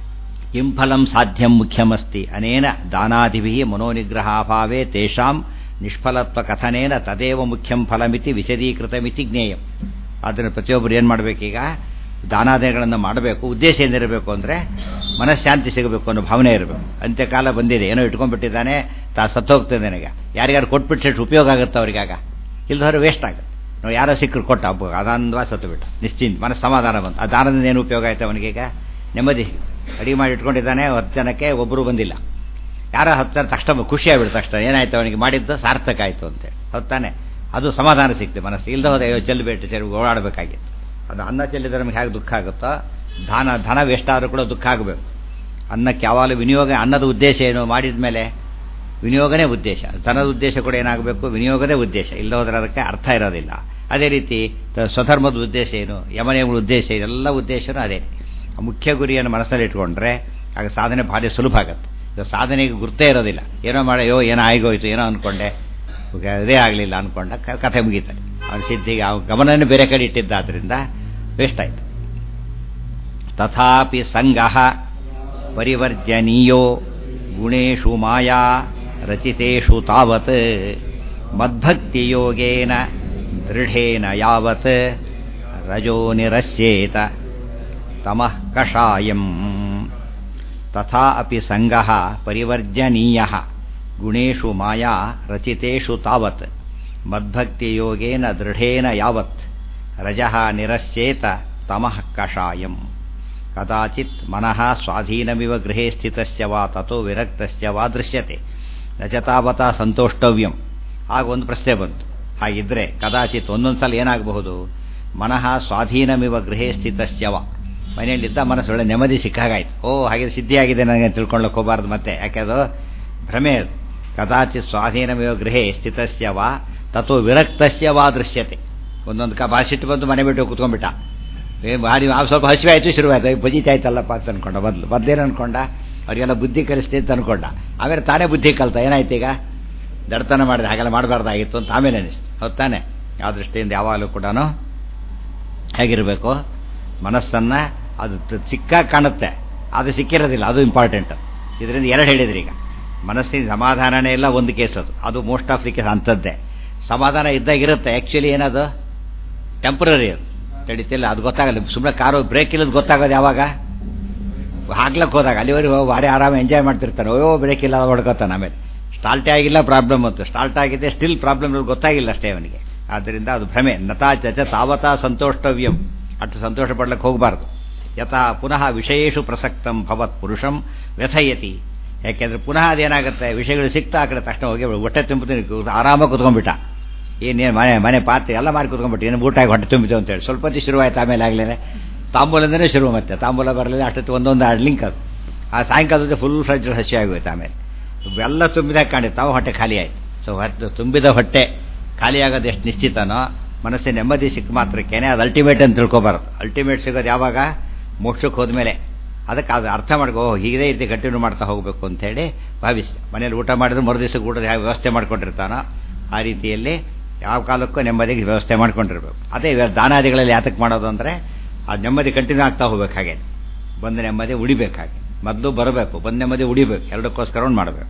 ಕಿಂ ಫಲಂ ಸಾಧ್ಯಂ ಮುಖ್ಯಮಸ್ತಿ ಅನೇನ ದಾನಾದಿಭಿ ಮನೋನಿಗ್ರಹಾಭಾವೇ ತೇಷಾಂ ನಿಷ್ಫಲತ್ವ ಕಥನೇನ ತದೇವ ಮುಖ್ಯಂ ಫಲಮಿತಿ ವಿಶದೀಕೃತಮಿತಿ ಜ್ಞೇಯಂ ಅದನ್ನು ಪ್ರತಿಯೊಬ್ಬರು ಏನು ಮಾಡಬೇಕೀಗ ದಾನಾದಯಗಳನ್ನು ಮಾಡಬೇಕು ಉದ್ದೇಶ ಏನಿರಬೇಕು ಅಂದರೆ ಮನಃಶಾಂತಿ ಸಿಗಬೇಕು ಅನ್ನೋ ಭಾವನೆ ಇರಬೇಕು ಅಂತ್ಯಕಾಲ ಬಂದಿದೆ ಏನೋ ಇಟ್ಕೊಂಡ್ಬಿಟ್ಟಿದ್ದಾನೆ ತಾ ಸತ್ತೋಗ್ತದೆ ನನಗೆ ಯಾರಿಗಾರು ಕೊಟ್ಬಿಟ್ಟು ಉಪಯೋಗ ಆಗುತ್ತೆ ಅವ್ರಿಗಾಗ ಇಲ್ದವ್ರು ವೇಸ್ಟ್ ಆಗುತ್ತೆ ನಾವು ಯಾರೋ ಸಿಕ್ಕರು ಕೊಟ್ಟ ಹಬ್ಬ ಅದಾನಂದವ ಸತ್ತು ಬಿಟ್ಟು ನಿಶ್ಚಿಂತ ಮನಸ್ಸು ಸಮಾಧಾನ ಬಂತು ಆ ದಾನದಿಂದ ಏನು ಉಪಯೋಗ ಆಯ್ತು ಅವನಿಗೀಗ ನೆಮ್ಮದಿ ಅಡಿಗೆ ಮಾಡಿ ಇಟ್ಕೊಂಡಿದ್ದಾನೆ ಹತ್ತು ಜನಕ್ಕೆ ಒಬ್ಬರು ಬಂದಿಲ್ಲ ಯಾರೋ ಹತ್ತು ಜನ ತಕ್ಷಣ ಖುಷಿ ಆಗ್ಬಿಡ್ತು ತಕ್ಷಣ ಏನಾಯ್ತು ಅವನಿಗೆ ಮಾಡಿದ್ದು ಸಾರ್ಥಕ ಆಯಿತು ಅಂತೇಳಿ ಹೊತ್ತಾನೆ ಅದು ಸಮಾಧಾನ ಸಿಕ್ತು ಮನಸ್ಸು ಇಲ್ಲದ ಹೋದ ಅಯ್ಯೋ ಚೆಲ್ಲಬೇಟ್ಟು ಚೆಲ್ಲಿ ಓಡಾಡಬೇಕಾಗಿತ್ತು ಅದು ಅನ್ನ ಚೆಲ್ಲಿದ್ರೆ ನಮಗೆ ಹೇಗೆ ದುಃಖ ಆಗುತ್ತೋ ದಾನ ಧನ ವೇಸ್ಟ್ ಆದರೂ ಕೂಡ ದುಃಖ ಆಗಬೇಕು ಅನ್ನಕ್ಕೆ ಯಾವಾಗಲೂ ವಿನಿಯೋಗ ಅನ್ನದ ಉದ್ದೇಶ ಏನು ಮಾಡಿದ ಮೇಲೆ ವಿನಿಯೋಗನೇ ಉದ್ದೇಶ ಧನದ ಉದ್ದೇಶ ಕೂಡ ಏನಾಗಬೇಕು ವಿನಿಯೋಗದೇ ಉದ್ದೇಶ ಇಲ್ಲ ಹೋದ್ರೆ ಅದಕ್ಕೆ ಅರ್ಥ ಇರೋದಿಲ್ಲ ಅದೇ ರೀತಿ ಸ್ವಧರ್ಮದ ಉದ್ದೇಶ ಏನು ಯಮನಿಯಗಳ ಉದ್ದೇಶ ಇದೆಲ್ಲ ಉದ್ದೇಶನೂ ಅದೇ ಮುಖ್ಯ ಗುರಿಯನ್ನು ಮನಸ್ಸಲ್ಲಿ ಇಟ್ಕೊಂಡ್ರೆ ಆಗ ಸಾಧನೆ ಭಾರಿ ಸುಲಭ ಆಗುತ್ತೆ ಇದು ಸಾಧನೆಗೆ ಗುರ್ತೇ ಇರೋದಿಲ್ಲ ಏನೋ ಮಾಡೋ ಏನೋ ಆಗೋಯ್ತು ಏನೋ ಅಂದ್ಕೊಂಡೆ ಅದೇ ಆಗಲಿಲ್ಲ ಅಂದ್ಕೊಂಡ ಕಥೆ ಮುಗೀತಾರೆ ಅವನ ಸಿದ್ಧಿಗೆ ಅವನ ಗಮನನೇ ಬೇರೆ ಕಡೆ ಇಟ್ಟಿದ್ದಾದ್ರಿಂದ ವೇಸ್ಟ್ ಆಯಿತು ತಥಾಪಿ ಸಂಘ ಪರಿವರ್ಜನೀಯೋ ಗುಣೇಶು ಮಾಯಾ ರಚಿತೇಷು ತಾವತ್ ಮದ್ಭಕ್ತಿಯೋಗೇನ ದೃಢೇನ ಯಾವತ್ ರಜೋ ನಿರಸ್ಯೇತ ತಮಃ ಕಷಾಯಂ ತಥಾ ಅಪಿ ಸಂಘ ಪರಿವರ್ಜನೀಯ ಗುಣೇಶು ಮಾಯಾ ರಚಿತೇಷು ತಾವತ್ ಮದ್ಭಕ್ತಿಯೋಗೇನ ದೃಢೇನ ಯಾವತ್ ರಜಃ ನಿರಸ್ಯೇತ ತಮಃ ಕಷಾಯಂ ಕದಾಚಿತ್ ಮನಃ ಸ್ವಾಧೀನಮಿವ ಗೃಹೇ ಸ್ಥಿತಸ್ಯ ವಾ ತಥೋ ವಿರಕ್ತಸ್ಯ ವಾ ದೃಶ್ಯತೆ ರಜತಾವತ ಸಂತೋಷ್ಟವ್ಯಂ ಆಗ ಒಂದು ಪ್ರಶ್ನೆ ಬಂತು ಹಾಗಿದ್ರೆ ಕದಾಚಿತ್ ಒಂದೊಂದು ಸಲ ಏನಾಗಬಹುದು ಮನಃ ಸ್ವಾಧೀನಮಿವ ಗೃಹೇ ಸ್ಥಿತಸ್ಯವ ಮನೆಯಲ್ಲಿದ್ದ ಮನಸ್ಸೊಳ್ಳೆ ನೆಮ್ಮದಿ ಸಿಕ್ಕಾಗಾಯ್ತು ಓ ಹಾಗೆ ಸಿದ್ಧಿಯಾಗಿದೆ ನನಗೆ ತಿಳ್ಕೊಳ್ಳೋಕೆ ಹೋಗಬಾರ್ದು ಮತ್ತೆ ಯಾಕೆ ಅದು ಭ್ರಮೆ ಅದು ಕದಾಚಿತ್ ಸ್ವಾಧೀನಮಿವ ಗೃಹೇ ಸ್ಥಿತಸ್ಯವ ತಥೋ ವಿರಕ್ತಸ್ಯವಾ ದೃಶ್ಯತೆ ಒಂದೊಂದು ಕ ಬಾಸಿಟ್ಟು ಬಂದು ಮನೆ ಬಿಟ್ಟು ಕುತ್ಕೊಂಡ್ಬಿಟ್ಟ ಏ ಭಾರಿ ಆ ಸ್ವಲ್ಪ ಹಸಿವೆ ಆಯಿತು ಶುರುವಾಯ್ತು ಬಜಿತಾ ಆಯ್ತಲ್ಲಪ್ಪ ಅಂತ ಅನ್ಕೊಂಡ ಮೊದಲು ಮೊದಲೇನು ಅನ್ಕೊಂಡ ಅವರಿಗೆಲ್ಲ ಬುದ್ಧಿ ಕಲಿಸ್ತೆ ಅಂತ ಅನ್ಕೊಂಡ ಆಮೇಲೆ ತಾನೇ ಬುದ್ಧಿ ಕಲ್ತ ಏನಾಯ್ತು ಈಗ ದಡ್ತನ ಮಾಡಿದೆ ಹಾಗೆಲ್ಲ ಮಾಡಬಾರ್ದಾಗಿತ್ತು ಅಂತ ಆಮೇಲೆ ಅನಿಸ್ತು ಹೌದು ತಾನೆ ಆ ದೃಷ್ಟಿಯಿಂದ ಯಾವಾಗಲೂ ಕೂಡ ಹೇಗಿರಬೇಕು ಮನಸ್ಸನ್ನು ಅದು ಸಿಕ್ಕಾಗಿ ಕಾಣುತ್ತೆ ಅದು ಸಿಕ್ಕಿರೋದಿಲ್ಲ ಅದು ಇಂಪಾರ್ಟೆಂಟ್ ಇದರಿಂದ ಎರಡು ಹೇಳಿದ್ರಿ ಈಗ ಮನಸ್ಸಿನ ಸಮಾಧಾನನೇ ಇಲ್ಲ ಒಂದು ಕೇಸ್ ಅದು ಅದು ಮೋಸ್ಟ್ ಆಫ್ ದಿ ಕೇಸ್ ಅಂಥದ್ದೇ ಸಮಾಧಾನ ಇದ್ದಾಗಿರುತ್ತೆ ಆ್ಯಕ್ಚುಲಿ ಏನದು ಟೆಂಪ್ರರಿ ಅದು ನಡೀತಿಲ್ಲ ಅದು ಗೊತ್ತಾಗಲ್ಲ ಸುಮ್ಮನೆ ಕಾರು ಬ್ರೇಕ್ ಇಲ್ಲದ ಗೊತ್ತಾಗೋದು ಯಾವಾಗ ಹಾಕ್ಲಕ್ಕೆ ಹೋದಾಗ ಅಲ್ಲಿವರೆಗೂ ಭಾರಿ ಆರಾಮ ಎಂಜಾಯ್ ಮಾಡ್ತಿರ್ತಾನೆ ಓಯೋ ಬ್ರೇಕ್ ಇಲ್ಲ ಹೊಡ್ಕೋತಾನೆ ಆಮೇಲೆ ಸ್ಟಾರ್ಟೇ ಆಗಿಲ್ಲ ಪ್ರಾಬ್ಲಮ್ ಅಂತ ಸ್ಟಾರ್ಟ್ ಆಗಿದೆ ಸ್ಟಿಲ್ ಪ್ರಾಬ್ಲಮ್ ಗೊತ್ತಾಗಿಲ್ಲ ಅಷ್ಟೇ ಅವನಿಗೆ ಆದ್ದರಿಂದ ಅದು ಭ್ರಮೆ ನತಾ ಚಚ ತಾವತಾ ಸಂತೋಷ್ಟವ್ಯಂ ಅಷ್ಟು ಸಂತೋಷ ಪಡ್ಲಿಕ್ಕೆ ಹೋಗಬಾರ್ದು ಯಥಾ ಪುನಃ ವಿಷಯೇಶು ಪ್ರಸಕ್ತಂ ಭವತ್ ಪುರುಷಂ ವ್ಯಥಯತಿ ಯಾಕೆಂದ್ರೆ ಪುನಃ ಅದೇನಾಗುತ್ತೆ ವಿಷಯಗಳು ಸಿಗ್ತಾ ಆ ಕಡೆ ತಕ್ಷಣ ಹೋಗಿ ಹೊಟ್ಟೆ ತುಂಬಿದ್ರೆ ಆರಾಮಾಗಿ ಕುತ್ಕೊಂಡ್ಬಿಟ್ಟ ಏನೇನು ಮನೆ ಮನೆ ಪಾತ್ರೆ ಎಲ್ಲ ಮಾರಿ ಕುತ್ಕೊಂಡ್ಬಿಟ್ಟು ಏನು ಊಟ ಹೊಟ್ಟೆ ತುಂಬಿತು ಅಂತೇಳಿ ಸ್ವಲ್ಪ ಹೊತ್ತು ಶುರುವಾಯ್ತು ಆಮೇಲೆ ಆಗಲೇ ತಾಂಬೂಲಂದನೇ ಶುರು ಮತ್ತೆ ತಾಂಬೂಲ ಬರಲಿಲ್ಲ ಅಷ್ಟೊತ್ತು ಒಂದೊಂದು ಆಡ್ ಲಿಂಕ್ ಅದು ಆ ಸಾಯಂಕಾಲದ ಫುಲ್ ಫ್ರೆಜ್ ಹಸಿ ಆಗೋಯ್ತು ಆಮೇಲೆ ಎಲ್ಲ ತುಂಬಿದಾಗ ಕಾಣಿತ್ತು ತಾವು ಹೊಟ್ಟೆ ಖಾಲಿ ಆಯ್ತು ಸೊ ಹೊತ್ತು ತುಂಬಿದ ಹೊಟ್ಟೆ ಖಾಲಿ ಆಗೋದು ಎಷ್ಟು ನಿಶ್ಚಿತನೋ ಮನಸ್ಸಿನ ನೆಮ್ಮದಿ ಸಿಕ್ಕ ಮಾತ್ರಕ್ಕೇನೆ ಅದು ಅಲ್ಟಿಮೇಟ್ ಅಂತ ತಿಳ್ಕೊಬಾರ್ದು ಅಲ್ಟಿಮೇಟ್ ಸಿಗೋದು ಯಾವಾಗ ಮೋಕ್ಷಕ್ಕೆ ಹೋದ್ಮೇಲೆ ಅದಕ್ಕೆ ಅದು ಅರ್ಥ ಮಾಡ್ಕೋ ಹೀಗೆ ರೀತಿ ಕಂಟಿನ್ಯೂ ಮಾಡ್ತಾ ಹೋಗಬೇಕು ಅಂತೇಳಿ ಭಾವಿಸಿ ಮನೇಲಿ ಊಟ ಮಾಡಿದ್ರೆ ಮರು ದಿವಸಕ್ಕೆ ಊಟದ ಯಾವ ವ್ಯವಸ್ಥೆ ಮಾಡ್ಕೊಂಡಿರ್ತಾನೋ ಆ ರೀತಿಯಲ್ಲಿ ಯಾವ ಕಾಲಕ್ಕೂ ನೆಮ್ಮದಿಗೆ ವ್ಯವಸ್ಥೆ ಮಾಡ್ಕೊಂಡಿರ್ಬೇಕು ಅದೇ ದಾನಾದಿಗಳಲ್ಲಿ ಯಾತಕ್ಕೆ ಮಾಡೋದು ಅಂದರೆ ಆ ನೆಮ್ಮದಿ ಕಂಟಿನ್ಯೂ ಆಗ್ತಾ ಹೋಗ್ಬೇಕು ಹಾಗೆ ಬಂದ ನೆಮ್ಮದಿ ಉಳಿಬೇಕು ಹಾಗೆ ಮೊದಲು ಬರಬೇಕು ಬಂದ ನೆಮ್ಮದಿ ಉಳಿಬೇಕು ಎರಡಕ್ಕೋಸ್ಕರ ಮಾಡಬೇಕು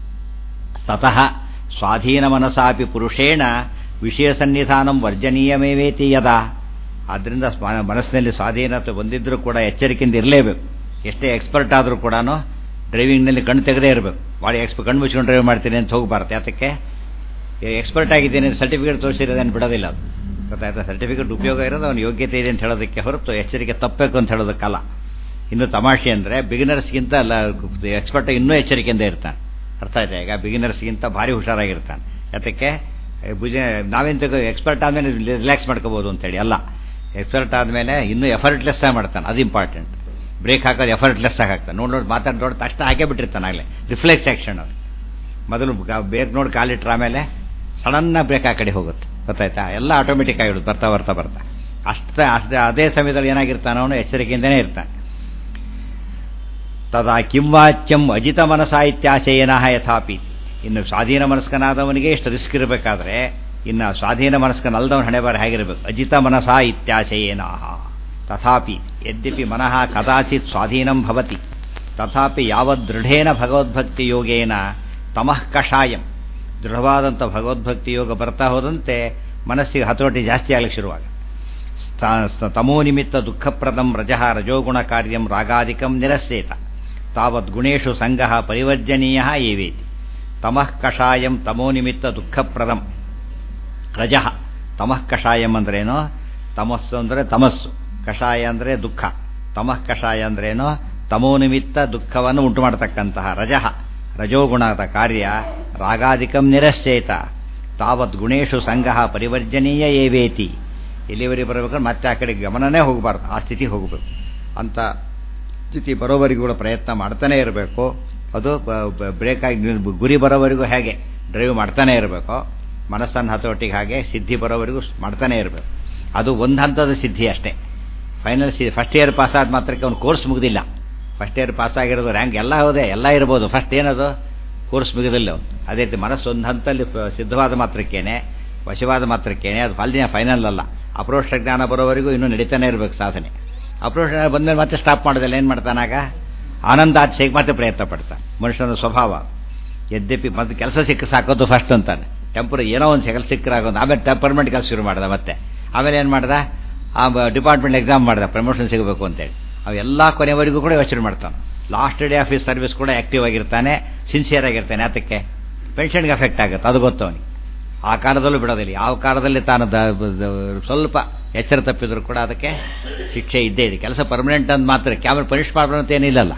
ತತಃ ಸ್ವಾಧೀನ ಮನಸಾಪಿ ಪುರುಷೇಣ ವಿಷಯ ಸನ್ನಿಧಾನಂ ವರ್ಜನೀಯಮೇವೇತಿ ಯದಾ ಆದ್ದರಿಂದ ಮನಸ್ಸಿನಲ್ಲಿ ಸ್ವಾಧೀನತೆ ಬಂದಿದ್ದರೂ ಕೂಡ ಎಚ್ಚರಿಕೆಯಿಂದ ಇರಲೇಬೇಕು ಎಷ್ಟೇ ಎಕ್ಸ್ಪರ್ಟ್ ಆದರೂ ಕೂಡ ಡ್ರೈವಿಂಗ್ನಲ್ಲಿ ಕಣ್ಣು ತೆಗೆದೇ ಇರಬೇಕು ಭಾಳ ಎಕ್ಸ್ಪರ್ಟ್ ಕಣ್ಣು ಮುಚ್ಕೊಂಡು ಡ್ರೈವ್ ಮಾಡ್ತೀನಿ ಅಂತ ಹೋಗಬಾರ್ದು ಯಾತಕ್ಕೆ ಎಕ್ಸ್ಪರ್ಟ್ ಆಗಿದ್ದೇನೆ ಸರ್ಟಿಫಿಕೇಟ್ ತೋರಿಸಿರೋದೇನು ಬಿಡೋದಿಲ್ಲ ಅದು ಗೊತ್ತಾಯ್ತಾ ಸರ್ಟಿಫಿಕೇಟ್ ಉಪಯೋಗ ಇರೋದು ಅವನು ಯೋಗ್ಯತೆ ಇದೆ ಅಂತ ಹೇಳೋದಕ್ಕೆ ಹೊರತು ಎಚ್ಚರಿಕೆ ತಪ್ಪಬೇಕು ಅಂತ ಹೇಳೋದಕ್ಕಲ್ಲ ಇನ್ನು ತಮಾಷೆ ಅಂದರೆ ಬಿಗಿನರ್ಸ್ಗಿಂತ ಅಲ್ಲ ಎಕ್ಸ್ಪರ್ಟ್ ಇನ್ನೂ ಎಚ್ಚರಿಕೆಯಿಂದ ಇರ್ತಾನೆ ಅರ್ಥ ಆಯ್ತಾ ಈಗ ಬಿಗಿನರ್ಸ್ಗಿಂತ ಭಾರಿ ಹುಷಾರಾಗಿರ್ತಾನೆ ಯಾತಕ್ಕೆ ಭುಜ ನಾವೇನು ತೆಗೋ ಎಕ್ಸ್ಪರ್ಟ್ ಆದಮೇಲೆ ರಿಲ್ಯಾಕ್ಸ್ ಮಾಡ್ಕೋಬೋದು ಅಂತೇಳಿ ಅಲ್ಲ ಎಕ್ಸ್ಪರ್ಟ್ ಆದಮೇಲೆ ಇನ್ನೂ ಎಫರ್ಟ್ಲೆಸ್ ಆಗಿ ಮಾಡ್ತಾನೆ ಅದು ಇಂಪಾರ್ಟೆಂಟ್ ಬ್ರೇಕ್ ಹಾಕೋದು ಎಫರ್ಟ್ಲೆಸ್ ಆಗಿ ಹಾಕ್ತಾನೆ ನೋಡಿ ನೋಡಿ ಮಾತಾಡಿ ನೋಡಿ ತಕ್ಷಣ ಹಾಕೇ ಬಿಟ್ಟಿರ್ತಾನೆ ಆಗಲೇ ರಿಫ್ಲೆಕ್ಸ್ ಆ್ಯಕ್ಷನ್ ಅವ್ರು ಮೊದಲು ಬೇಕ್ ನೋಡಿ ಕಾಲಿಟ್ರ ಆಮೇಲೆ ಸಡನ್ನ ಬ್ರೇಕ್ ಆ ಕಡೆ ಹೋಗುತ್ತೆ ಗೊತ್ತಾಯ್ತಾ ಎಲ್ಲ ಆಟೋಮೆಟಿಕ್ ಆಗಿಬಿಡುತ್ತೆ ಬರ್ತಾ ಬರ್ತಾ ಬರ್ತಾ ಅಷ್ಟೇ ಅಷ್ಟೇ ಅದೇ ಸಮಯದಲ್ಲಿ ಏನಾಗಿರ್ತಾನೆ ಅವನು ಎಚ್ಚರಿಕೆಯಿಂದನೇ ಇರ್ತಾನೆ ತದಾ ಕಿಂವಾಚ್ಯಂ ಅಜಿತ ಮನಸ ಇತ್ಯಾಶಯನ ಯಥಾಪಿ ಇನ್ನು ಸ್ವಾಧೀನ ಮನಸ್ಕನಾದವನಿಗೆ ಎಷ್ಟು ರಿಸ್ಕ್ ಇರಬೇಕಾದ್ರೆ ಇನ್ನು ಸ್ವಾಧೀನ ಮನಸ್ಕನಲ್ದವನ ಹಣೆ ಬಾರ ಹೇಗಿರಬೇಕು ಅಜಿತ ಮನಸ ಇತ್ಯಾಶಯೇನಾಹ ತಥಾಪಿ ಯದ್ಯಪಿ ಮನಃ ಕದಾಚಿತ್ ಸ್ವಾಧೀನಂ ಭವತಿ ತಥಾಪಿ ಯಾವದೃಢೇನ ಭಗವದ್ಭಕ್ತಿ ಯೋಗೇನ ತಮಃ ಕಷಾಯಂ ದೃಢವಾದಂಥ ಭಗವದ್ಭಕ್ತಿ ಯೋಗ ಬರ್ತಾ ಹೋದಂತೆ ಮನಸ್ಸಿಗೆ ಹತೋಟಿ ಜಾಸ್ತಿ ಆಗಲಿಕ್ಕೆ ಶುರುವಾಗ ತಮೋ ನಿಮಿತ್ತ ದುಃಖಪ್ರದಂ ರಜಃ ರಜೋಗುಣ ಕಾರ್ಯಂ ರಾಗಾದಿಕಂ ನಿರಸ್ಯೇತ ತಾವದ್ ಗುಣೇಶು ಸಂಘ ಪರಿವರ್ಜನೀಯ ಏವೇತಿ ತಮಃ ಕಷಾಯಂ ತಮೋ ನಿಮಿತ್ತ ದುಃಖಪ್ರದಂ ರಜಃ ತಮಃ ಕಷಾಯಂ ಅಂದ್ರೇನು ತಮಸ್ಸು ಅಂದರೆ ತಮಸ್ಸು ಕಷಾಯ ಅಂದರೆ ದುಃಖ ತಮಃ ಕಷಾಯ ಅಂದ್ರೇನು ತಮೋ ನಿಮಿತ್ತ ದುಃಖವನ್ನು ಉಂಟು ಮಾಡತಕ್ಕಂತಹ ರಜಃ ರಜೋಗುಣದ ಕಾರ್ಯ ರಾಗಾದಿಕಂ ನಿರಶ್ಚೇತ ತಾವತ್ ಗುಣೇಶು ಸಂಘ ಪರಿವರ್ಜನೀಯ ಏವೇತಿ ಇಲ್ಲಿವರೆಗೆ ಬರಬೇಕಾದ್ರೆ ಮತ್ತೆ ಆ ಕಡೆ ಗಮನನೇ ಹೋಗಬಾರ್ದು ಆ ಸ್ಥಿತಿ ಹೋಗಬೇಕು ಅಂತ ಸ್ಥಿತಿ ಬರೋವರೆಗೂ ಕೂಡ ಪ್ರಯತ್ನ ಮಾಡ್ತಾನೆ ಇರಬೇಕು ಅದು ಬ್ರೇಕ್ ಆಗಿ ಗುರಿ ಬರೋವರೆಗೂ ಹೇಗೆ ಡ್ರೈವ್ ಮಾಡ್ತಾನೆ ಇರಬೇಕು ಮನಸ್ಸನ್ನು ಹತೋಟಿಗೆ ಹಾಗೆ ಸಿದ್ಧಿ ಬರೋವರೆಗೂ ಮಾಡ್ತಾನೆ ಇರಬೇಕು ಅದು ಒಂದು ಹಂತದ ಸಿದ್ಧಿ ಅಷ್ಟೇ ಫೈನಲ್ ಸಿ ಫಸ್ಟ್ ಇಯರ್ ಪಾಸ್ ಆದ ಮಾತ್ರಕ್ಕೆ ಅವ್ನು ಕೋರ್ಸ್ ಮುಗಿದಿಲ್ಲ ಫಸ್ಟ್ ಇಯರ್ ಪಾಸ್ ಆಗಿರೋದು ರ್ಯಾಂಕ್ ಎಲ್ಲ ಹೋದೆ ಎಲ್ಲ ಇರ್ಬೋದು ಫಸ್ಟ್ ಏನದು ಕೋರ್ಸ್ ಮುಗಿದಿಲ್ಲ ಅವನು ಅದೇ ರೀತಿ ಮನಸ್ಸು ಒಂದು ಹಂತದಲ್ಲಿ ಸಿದ್ಧವಾದ ಮಾತ್ರಕ್ಕೇನೆ ವಶವಾದ ಮಾತ್ರಕ್ಕೇನೆ ಅದು ಅಲ್ಲಿನ ಫೈನಲ್ ಅಲ್ಲ ಅಪ್ರೋಷ್ಟ ಜ್ಞಾನ ಬರೋವರೆಗೂ ಇನ್ನೂ ನಡೀತಾನೆ ಇರಬೇಕು ಸಾಧನೆ ಅಪ್ರೋಷ್ಟ ಜ್ಞಾನ ಬಂದಮೇಲೆ ಮತ್ತೆ ಸ್ಟಾಪ್ ಮಾಡೋದಿಲ್ಲ ಏನು ಮಾಡ್ತಾನಾಗ ಆನಂದಾಚೆಗೆ ಮತ್ತೆ ಪ್ರಯತ್ನ ಪಡ್ತಾನೆ ಮನುಷ್ಯನ ಸ್ವಭಾವ ಯದ್ಯಪಿ ಮತ್ತೆ ಕೆಲಸ ಸಿಕ್ಕ ಸಾಕೋದು ಫಸ್ಟ್ ಅಂತಾನೆ ಟೆಂಪರ್ ಏನೋ ಒಂದು ಕೆಲಸ ಸಿಕ್ಕರಾಗೋದು ಆಮೇಲೆ ಪರ್ಮನೆಂಟ್ ಕೆಲಸ ಶುರು ಮಾಡ್ದ ಮತ್ತೆ ಆಮೇಲೆ ಏನು ಮಾಡ್ದ ಆ ಡಿಪಾರ್ಟ್ಮೆಂಟ್ ಎಕ್ಸಾಮ್ ಮಾಡ್ದ ಪ್ರಮೋಷನ್ ಸಿಗಬೇಕು ಅಂತೇಳಿ ಅವೆಲ್ಲ ಕೊನೆವರೆಗೂ ಕೂಡ ಯೋಚನೆ ಮಾಡ್ತಾನೆ last day of his service ಕೂಡ ಆಕ್ಟಿವ್ ಆಗಿರ್ತಾನೆ ಸಿನ್ಸಿಯರ್ ಆಗಿರ್ತಾನೆ ಅದಕ್ಕೆ ಪೆನ್ಷನ್ಗೆ ಅಫೆಕ್ಟ್ ಆಗುತ್ತೆ ಅದು ಗೊತ್ತು ಅವನಿಗೆ ಆ ಕಾಲದಲ್ಲೂ ಬಿಡೋದಿಲ್ಲ ಯಾವ ಕಾಲದಲ್ಲಿ ತಾನು ಸ್ವಲ್ಪ ಎಚ್ಚರ ತಪ್ಪಿದ್ರು ಕೂಡ ಅದಕ್ಕೆ ಶಿಕ್ಷೆ ಇದ್ದೇ ಇದೆ ಕೆಲಸ ಪರ್ಮನೆಂಟ್ ಅಂತ ಮಾತ್ರ ಕ್ಯಾಮರಾ ಪನಿಷ್ ಮಾಡಬಾರ್ದು ಅಂತ ಏನಿಲ್ಲಲ್ಲ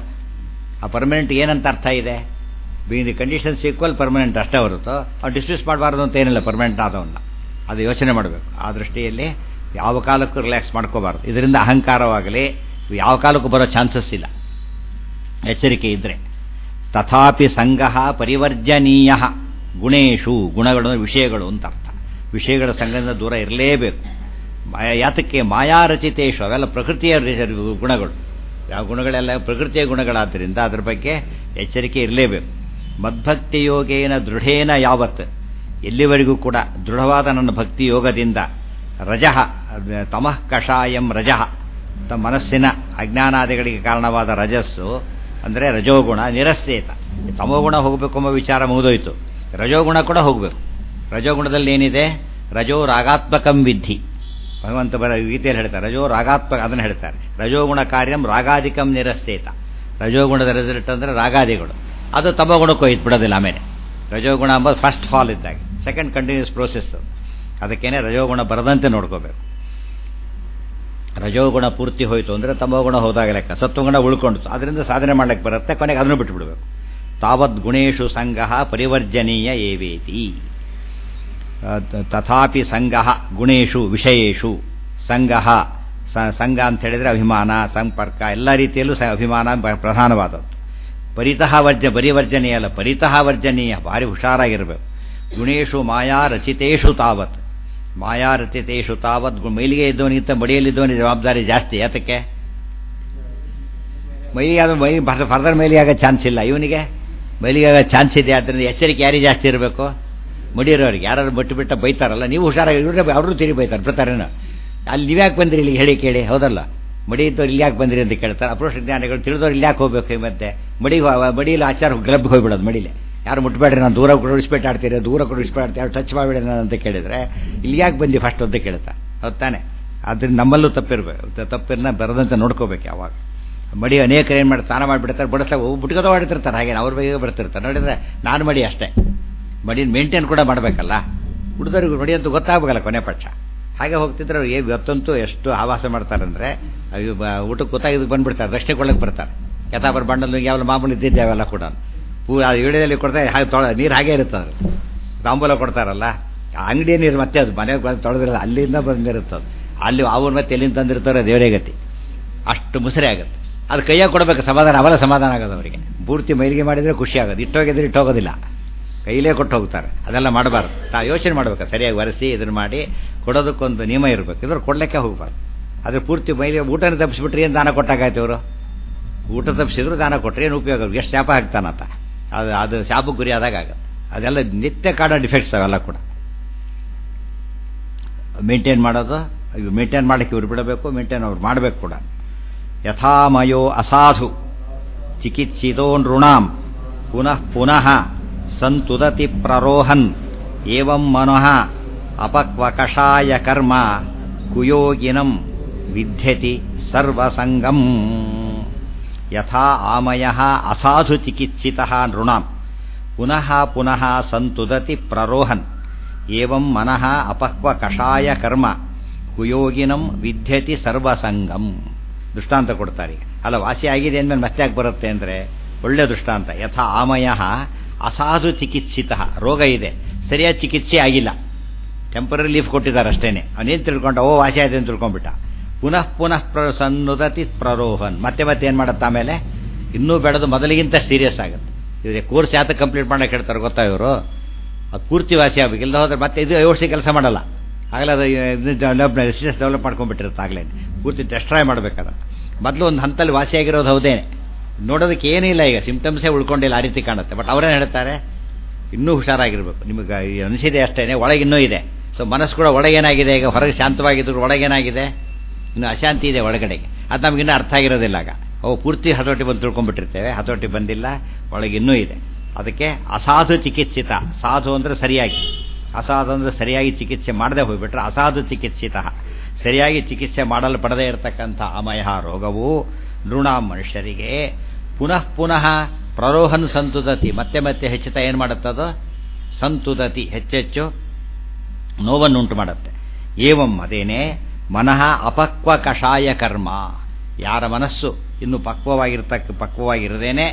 ಆ ಪರ್ಮನೆಂಟ್ ಏನಂತ ಅರ್ಥ ಇದೆ been the conditions equal permanent ಅಷ್ಟೇ ಹೊರತು ಅವ್ನು ಡಿಸ್ಮಿಸ್ ಮಾಡಬಾರ್ದು ಅಂತ ಏನಿಲ್ಲ ಪರ್ಮನೆಂಟ್ ಆದವನ್ನ ಅದು ಯೋಚನೆ ಮಾಡಬೇಕು ಆ ದೃಷ್ಟಿಯಲ್ಲಿ ಯಾವ ಕಾಲಕ್ಕೂ ರಿಲ್ಯಾಕ್ಸ್ ಮಾಡ್ಕೋಬಾರ್ದು ಇದರಿಂದ ಅಹಂಕಾರವಾಗಲಿ ಯಾವ ಕಾಲಕ್ಕೂ ಬರೋ ಚಾನ್ಸಸ್ ಇಲ್ಲ ಎಚ್ಚರಿಕೆ ಇದ್ರೆ ತಥಾಪಿ ಸಂಘ ಪರಿವರ್ಜನೀಯ ಗುಣೇಶು ಗುಣಗಳು ವಿಷಯಗಳು ಅಂತ ಅರ್ಥ ವಿಷಯಗಳ ಸಂಘದಿಂದ ದೂರ ಇರಲೇಬೇಕು ಯಾತಕ್ಕೆ ಮಾಯಾರಚಿತೇಶು ಅವೆಲ್ಲ ಪ್ರಕೃತಿಯ ಗುಣಗಳು ಯಾವ ಗುಣಗಳೆಲ್ಲ ಪ್ರಕೃತಿಯ ಗುಣಗಳಾದ್ದರಿಂದ ಅದ್ರ ಬಗ್ಗೆ ಎಚ್ಚರಿಕೆ ಇರಲೇಬೇಕು ಮದ್ಭಕ್ತಿ ಯೋಗೇನ ದೃಢೇನ ಯಾವತ್ ಎಲ್ಲಿವರೆಗೂ ಕೂಡ ದೃಢವಾದ ನನ್ನ ಭಕ್ತಿ ಯೋಗದಿಂದ ರಜಃ ತಮಃ ಕಷಾಯಂ ರಜಃ ತಮ್ಮ ಮನಸ್ಸಿನ ಅಜ್ಞಾನಾದಿಗಳಿಗೆ ಕಾರಣವಾದ ರಜಸ್ಸು ಅಂದರೆ ರಜೋಗುಣ ನಿರಸ್ಯೇತ ತಮೋಗುಣ ಹೋಗಬೇಕು ಎಂಬ ವಿಚಾರ ಮುಗಿದೋಯ್ತು ರಜೋಗುಣ ಕೂಡ ಹೋಗಬೇಕು ರಜೋಗುಣದಲ್ಲಿ ಏನಿದೆ ರಜೋ ರಾಗಾತ್ಮಕಂ ವಿಧಿ ಭಗವಂತ ಬರ ಗೀತೆಯಲ್ಲಿ ಹೇಳ್ತಾರೆ ರಜೋ ರಾಗಾತ್ಮಕ ಅದನ್ನು ಹೇಳ್ತಾರೆ ರಜೋಗುಣ ಕಾರ್ಯಂ ರಾಗಾಧಿಕಂ ನಿರಸ್ತೇತ ರಜೋಗುಣದ ರಿಸಲ್ಟ್ ಅಂದರೆ ರಾಗಾದಿಗಳು ಅದು ತಮೋಗುಣಕ್ಕೆ ಹೋಯ್ತು ಬಿಡೋದಿಲ್ಲ ಆಮೇಲೆ ರಜೋಗುಣ ಎಂಬುದು ಫಸ್ಟ್ ಫಾಲ್ ಇದ್ದಾಗ ಸೆಕೆಂಡ್ ಕಂಟಿನ್ಯೂಸ್ ಪ್ರೋಸೆಸ್ ಅದಕ್ಕೇನೆ ರಜೋಗುಣ ಬರದಂತೆ ನೋಡ್ಕೋಬೇಕು ರಜೋಗುಣ ಪೂರ್ತಿ ಹೋಯಿತು ಅಂದರೆ ತಮೋಗುಣ ಹೋದಾಗ ಲೆಕ್ಕ ಸತ್ವಗುಣ ಉಳ್ಕೊಂಡಿತು ಅದರಿಂದ ಸಾಧನೆ ಮಾಡ್ಲಿಕ್ಕೆ ಬರುತ್ತೆ ಕೊನೆಗೆ ಅದನ್ನು ಬಿಟ್ಟುಬಿಡಬೇಕು ತಾವದ್ ಗುಣೇಶು ಸಂಘ ಪರಿವರ್ಜನೀಯ ಏವೇತಿ ತಥಾಪಿ ಸಂಘ ಗುಣೇಶು ವಿಷಯೇಶು ಸಂಘ ಸಂಘ ಅಂತ ಹೇಳಿದ್ರೆ ಅಭಿಮಾನ ಸಂಪರ್ಕ ಎಲ್ಲ ರೀತಿಯಲ್ಲೂ ಅಭಿಮಾನ ಪ್ರಧಾನವಾದದ್ದು ಪರಿತಃ ವರ್ಜ ಪರಿವರ್ಜನೀಯ ಅಲ್ಲ ಪರಿತಃ ವರ್ಜನೀಯ ಭಾರಿ ಹುಷಾರಾಗಿರಬೇಕು ಗುಣೇಶು ಮಾಯಾ ರಚಿತೇಶು ತಾವತ್ ಮಾಯಾ ರಚಿತೇಶು ತಾವತ್ ಮೈಲಿಗೆ ಇದ್ದವನಿಗಿಂತ ಮಡಿಯಲ್ಲಿದ್ದವನಿಗೆ ಜವಾಬ್ದಾರಿ ಜಾಸ್ತಿ ಯಾತಕ್ಕೆ ಮೈಲಿಗೆ ಆದ ಮೈ ಫರ್ದರ್ ಮೈಲಿಗೆ ಆಗೋ ಚಾನ್ಸ್ ಇಲ್ಲ ಇವನಿಗೆ ಮೈಲಿಗೆ ಆಗೋ ಚಾನ್ಸ್ ಇದೆ ಆದ್ದರಿಂದ ಎಚ್ಚರಿಕೆ ಯಾರಿಗೆ ಜಾಸ್ತಿ ಇರಬೇಕು ಮಡಿಯೋರಿಗೆ ಯಾರು ಬಿಟ್ಟು ಬಿಟ್ಟ ಬೈತಾರಲ್ಲ ನೀವು ಹುಷಾರಾಗಿ ಇವ್ರೆ ಅವರು ತಿರುಗಿ ಬೈತಾರೆ ಬರ್ತಾರೇನೋ ಅಲ್ಲಿ ನೀವ್ಯಾಕೆ ಬಂದಿರಿ ಇಲ್ಲಿ ಹೇಳಿ ಕೇಳಿ ಹೌದಲ್ಲ ಮಡಿ ಇದ್ದವ್ರು ಇಲ್ಲಿ ಯಾಕೆ ಬಂದಿರಿ ಅಂತ ಕೇಳ್ತಾರೆ ಅಪ್ರೋಷ ಜ್ಞಾನಿಗಳು ತಿಳಿದವ್ರು ಇಲ್ಲಿ ಯಾಕೆ ಹೋಗ್ಬೇಕು ಮತ್ತೆ ಮಡಿ ಮಡಿಯಲ್ಲಿ ಆಚಾರ ಗ್ಲಬ್ ಹೋಗ್ಬಿಡೋದು ಮಡಿಲೆ ಯಾರು ಮುಟ್ಬೇಡ್ರಿ ನಾನು ದೂರ ಕೂಡ ಇಸ್ಪೇಟ್ ಆಡ್ತೀರಿ ದೂರ ಕೂಡ ಇಸ್ಪೇಟ್ ಆಡ್ತೀರಿ ಯಾರು ಟಚ್ ಮಾಡಬೇಡಿ ನಾನು ಅಂತ ಕೇಳಿದ್ರೆ ಇಲ್ಲಿ ಯಾಕೆ ಬಂದು ಫಸ್ಟ್ ಅಂತ ಕೇಳ್ತಾ ಹೌದಾನೆ ಅದ್ರಿಂದ ನಮ್ಮಲ್ಲೂ ತಪ್ಪಿರ್ಬೇಕು ತಪ್ಪಿರನ್ನ ಬರದಂತೆ ನೋಡ್ಕೋಬೇಕು ಯಾವಾಗ ಮಡಿ ಅನೇಕರು ಏನು ಮಾಡಿ ಸ್ನಾನ ಮಾಡಿಬಿಡ್ತಾರೆ ಬಡಿಸ್ಲಾಗ ಬಿಟ್ಕೋತ ಮಾಡಿರ್ತಾರೆ ಹಾಗೆ ಅವ್ರ ಬಗ್ಗೆ ಬರ್ತಿರ್ತಾರೆ ನೋಡಿದ್ರೆ ನಾನು ಮಡಿ ಅಷ್ಟೇ ಮಡಿನ ಮೇಂಟೈನ್ ಕೂಡ ಮಾಡಬೇಕಲ್ಲ ಹುಡುಗರಿಗೆ ಮಡಿ ಅಂತೂ ಗೊತ್ತಾಗಬೇಕಲ್ಲ ಕೊನೆ ಪಕ್ಷ ಹಾಗೆ ಹೋಗ್ತಿದ್ರೆ ಅವ್ರಿಗೆ ಇವತ್ತಂತೂ ಎಷ್ಟು ಆವಾಸ ಮಾಡ್ತಾರಂದ್ರೆ ಊಟಕ್ಕೆ ಗೊತ್ತಾಗಿ ಇದಕ್ಕೆ ಬಂದ್ಬಿಡ್ತಾರೆ ರಷ್ಟೇ ಕೊಳ್ಳಕ್ಕೆ ಬರ್ತಾರೆ ಯಥಾಪರ ಬಂಡಲ್ ಯಾವೆಲ್ಲ ಮಾಮೂಲಿ ಇದ್ದಿದ್ದೆ ಅವೆಲ್ಲ ಕೂಡ ಪೂ ಆ ವಿಡಿಯೋದಲ್ಲಿ ಕೊಡ್ತಾರೆ ಹಾಗೆ ತೊಳೆ ನೀರು ಹಾಗೆ ಇರುತ್ತೆ ಅದು ತಾಂಬೂಲ ಕೊಡ್ತಾರಲ್ಲ ಅಂಗಡಿ ನೀರು ಮತ್ತೆ ಅದು ಮನೆಗೆ ಬಂದು ತೊಳೆದಿರಲ್ಲ ಅಲ್ಲಿಂದ ಬಂದಿರುತ್ತೆ ಅದು ಅಲ್ಲಿ ಅವ್ರ ಮತ್ತೆ ಎಲ್ಲಿಂದ ತಂದಿರ್ತಾರೆ ದೇವರೇ ಗತಿ ಅಷ್ಟು ಮುಸರೆ ಆಗುತ್ತೆ ಅದು ಕೈಯಾಗ ಕೊಡಬೇಕು ಸಮಾಧಾನ ಅವೆಲ್ಲ ಸಮಾಧಾನ ಆಗೋದು ಅವರಿಗೆ ಪೂರ್ತಿ ಮೈಲಿಗೆ ಮಾಡಿದರೆ ಖುಷಿ ಆಗೋದು ಇಟ್ಟೋಗಿದ್ರೆ ಇಟ್ಟೋಗೋದಿಲ್ಲ ಕೈಲೇ ಕೊಟ್ಟು ಹೋಗ್ತಾರೆ ಅದೆಲ್ಲ ಮಾಡಬಾರ್ದು ತಾ ಯೋಚನೆ ಮಾಡ್ಬೇಕು ಸರಿಯಾಗಿ ಒರೆಸಿ ಇದನ್ನು ಮಾಡಿ ಕೊಡೋದಕ್ಕೊಂದು ನಿಯಮ ಇರಬೇಕು ಇದ್ರ ಕೊಡ್ಲಿಕ್ಕೆ ಹೋಗ್ಬಾರ್ದು ಅದ್ರ ಪೂರ್ತಿ ಮೈಲಿಗೆ ಊಟನ ತಪ್ಪಿಸ್ಬಿಟ್ರೆ ಏನು ದಾನ ಕೊಟ್ಟಾಗಾಯ್ತು ಅವರು ಊಟ ತಪ್ಪಿಸಿದ್ರು ದಾನ ಕೊಟ್ಟರೆ ಏನು ಉಪಯೋಗ ಎಷ್ಟು ಶಾಪ ಹಾಕ್ತಾನಂತ ಅದು ಅದು ಶಾಪಕ್ಕೆ ಗುರಿ ಆದಾಗ ಆಗುತ್ತೆ ಅದೆಲ್ಲ ನಿತ್ಯ ಕಾಡೋ ಡಿಫೆಕ್ಟ್ಸ್ ಅವೆಲ್ಲ ಕೂಡ ಮೇಂಟೈನ್ ಮಾಡೋದು ಮೇಂಟೈನ್ ಮಾಡಲಿಕ್ಕೆ ಇವ್ರು ಬಿಡಬೇಕು ಮೇಂಟೈನ್ ಅವ್ರು ಮಾಡಬೇಕು ಕೂಡ ಯಥಾಮಯೋ ಅಸಾಧು ಚಿಕಿತ್ಸಿತೋ ನೃಣಾಂ ಪುನಃ ಪುನಃ ಸಂತುದತಿ ಪ್ರರೋಹನ್ ಏವಂ ಮನಃ ಅಪಕ್ವಕಷಾಯ ಕರ್ಮ ಕುಯೋಗಿನಂ ವಿದ್ಯತಿ ಸರ್ವಸಂಗಂ ಯಥಾ ಆಮಯ ಅಸಾಧು ಚಿಕಿತ್ಸಿತ ನೃಣಾಂ ಪುನಃ ಪುನಃ ಸಂತುದತಿ ಪ್ರರೋಹನ್ ಏವಂ ಮನಃ ಅಪಕ್ವ ಕಷಾಯ ಕರ್ಮ ಕುಯೋಗಿನಂ ವಿದ್ಯತಿ ಸರ್ವಸಂಗಂ ದೃಷ್ಟಾಂತ ಕೊಡ್ತಾರೆ ಅಲ್ಲ ವಾಸಿ ಆಗಿದೆ ಅಂದ್ಮೇಲೆ ಮತ್ತೆ ಯಾಕೆ ಬರುತ್ತೆ ಅಂದರೆ ಒಳ್ಳೆ ದೃಷ್ಟಾಂತ ಯಥಾ ಆಮಯ ಅಸಾಧು ಚಿಕಿತ್ಸಿತ ರೋಗ ಇದೆ ಸರಿಯಾದ ಚಿಕಿತ್ಸೆ ಆಗಿಲ್ಲ ಟೆಂಪರರಿ ಲೀಫ್ ಕೊಟ್ಟಿದ್ದಾರೆ ಅಷ್ಟೇನೆ ಅವನೇನು ತಿಳ್ಕೊಂಡ ಓ ವಾಸಿ ಆಗಿದೆ ಅಂತ ತಿಳ್ಕೊಂಡ್ಬಿಟ್ಟ ಪುನಃ ಪುನಃ ಪ್ರ ಸನ್ನುದತಿ ಪ್ರರೋಹನ್ ಮತ್ತೆ ಮತ್ತೆ ಏನು ಮಾಡುತ್ತೆ ಆಮೇಲೆ ಇನ್ನೂ ಬೆಳೆದು ಮೊದಲಿಗಿಂತ ಸೀರಿಯಸ್ ಆಗುತ್ತೆ ಇವ್ರೆ ಕೋರ್ಸ್ ಯಾತ ಕಂಪ್ಲೀಟ್ ಮಾಡಕ್ಕೆ ಹೇಳ್ತಾರೆ ಗೊತ್ತಾ ಇವರು ಅದು ಪೂರ್ತಿ ವಾಸಿ ಆಗಬೇಕು ಇಲ್ಲ ಹೋದ್ರೆ ಮತ್ತೆ ಇದು ವರ್ಷ ಕೆಲಸ ಮಾಡಲ್ಲ ಆಗಲೇ ಅದು ಡೆವಲಪ್ ರಿಸರ್ಚ್ ಡೆವಲಪ್ ಮಾಡ್ಕೊಂಡ್ಬಿಟ್ಟಿರುತ್ತೆ ಆಗಲೇ ಪೂರ್ತಿ ಡೆಸ್ಟ್ರಾಯ್ ಮಾಡಬೇಕಾದ ಮೊದಲು ಒಂದು ಹಂತಲ್ಲಿ ವಾಸಿಯಾಗಿರೋದು ಹೌದೇನೆ ನೋಡೋದಕ್ಕೆ ಏನಿಲ್ಲ ಈಗ ಸಿಂಪ್ಟಮ್ಸೇ ಉಳ್ಕೊಂಡಿಲ್ಲ ಆ ರೀತಿ ಕಾಣುತ್ತೆ ಬಟ್ ಅವರೇನು ಹೇಳ್ತಾರೆ ಇನ್ನೂ ಹುಷಾರಾಗಿರ್ಬೇಕು ನಿಮಗೆ ಅನಿಸಿದೆ ಅಷ್ಟೇ ಒಳಗೆ ಇನ್ನೂ ಇದೆ ಸೊ ಮನಸ್ಸು ಕೂಡ ಒಳಗೇನಾಗಿದೆ ಈಗ ಹೊರಗೆ ಶಾಂತವಾಗಿದ್ರು ಒಳಗೇನಾಗಿದೆ ಇನ್ನು ಅಶಾಂತಿ ಇದೆ ಒಳಗಡೆಗೆ ಅದು ನಮಗಿನ್ನೂ ಅರ್ಥ ಆಗಿರೋದಿಲ್ಲ ಆಗ ಅವು ಪೂರ್ತಿ ಹತೋಟಿ ಬಂದು ತಿಳ್ಕೊಂಡ್ಬಿಟ್ಟಿರ್ತೇವೆ ಹತೋಟಿ ಬಂದಿಲ್ಲ ಒಳಗೆ ಇನ್ನೂ ಇದೆ ಅದಕ್ಕೆ ಅಸಾಧು ಚಿಕಿತ್ಸಿತ ಸಾಧು ಅಂದರೆ ಸರಿಯಾಗಿ ಅಸಾಧು ಅಂದರೆ ಸರಿಯಾಗಿ ಚಿಕಿತ್ಸೆ ಮಾಡದೆ ಹೋಗ್ಬಿಟ್ರೆ ಅಸಾಧು ಚಿಕಿತ್ಸಿತ ಸರಿಯಾಗಿ ಚಿಕಿತ್ಸೆ ಮಾಡಲ್ಪಡದೇ ಇರತಕ್ಕಂಥ ಅಮಯ ರೋಗವು ನೃಣ ಮನುಷ್ಯರಿಗೆ ಪುನಃ ಪುನಃ ಪ್ರರೋಹನ್ ಸಂತುದತಿ ಮತ್ತೆ ಮತ್ತೆ ಹೆಚ್ಚುತ್ತಾ ಏನು ಮಾಡುತ್ತದೋ ಸಂತುದತಿ ಹೆಚ್ಚೆಚ್ಚು ನೋವನ್ನುಂಟು ಮಾಡುತ್ತೆ ಏವಂ ಅದೇನೇ ಮನಃ ಅಪಕ್ವ ಕಷಾಯ ಕರ್ಮ ಯಾರ ಮನಸ್ಸು ಇನ್ನು ಪಕ್ವವಾಗಿರ್ತಕ್ಕ ಪಕ್ವವಾಗಿರದೇನೆ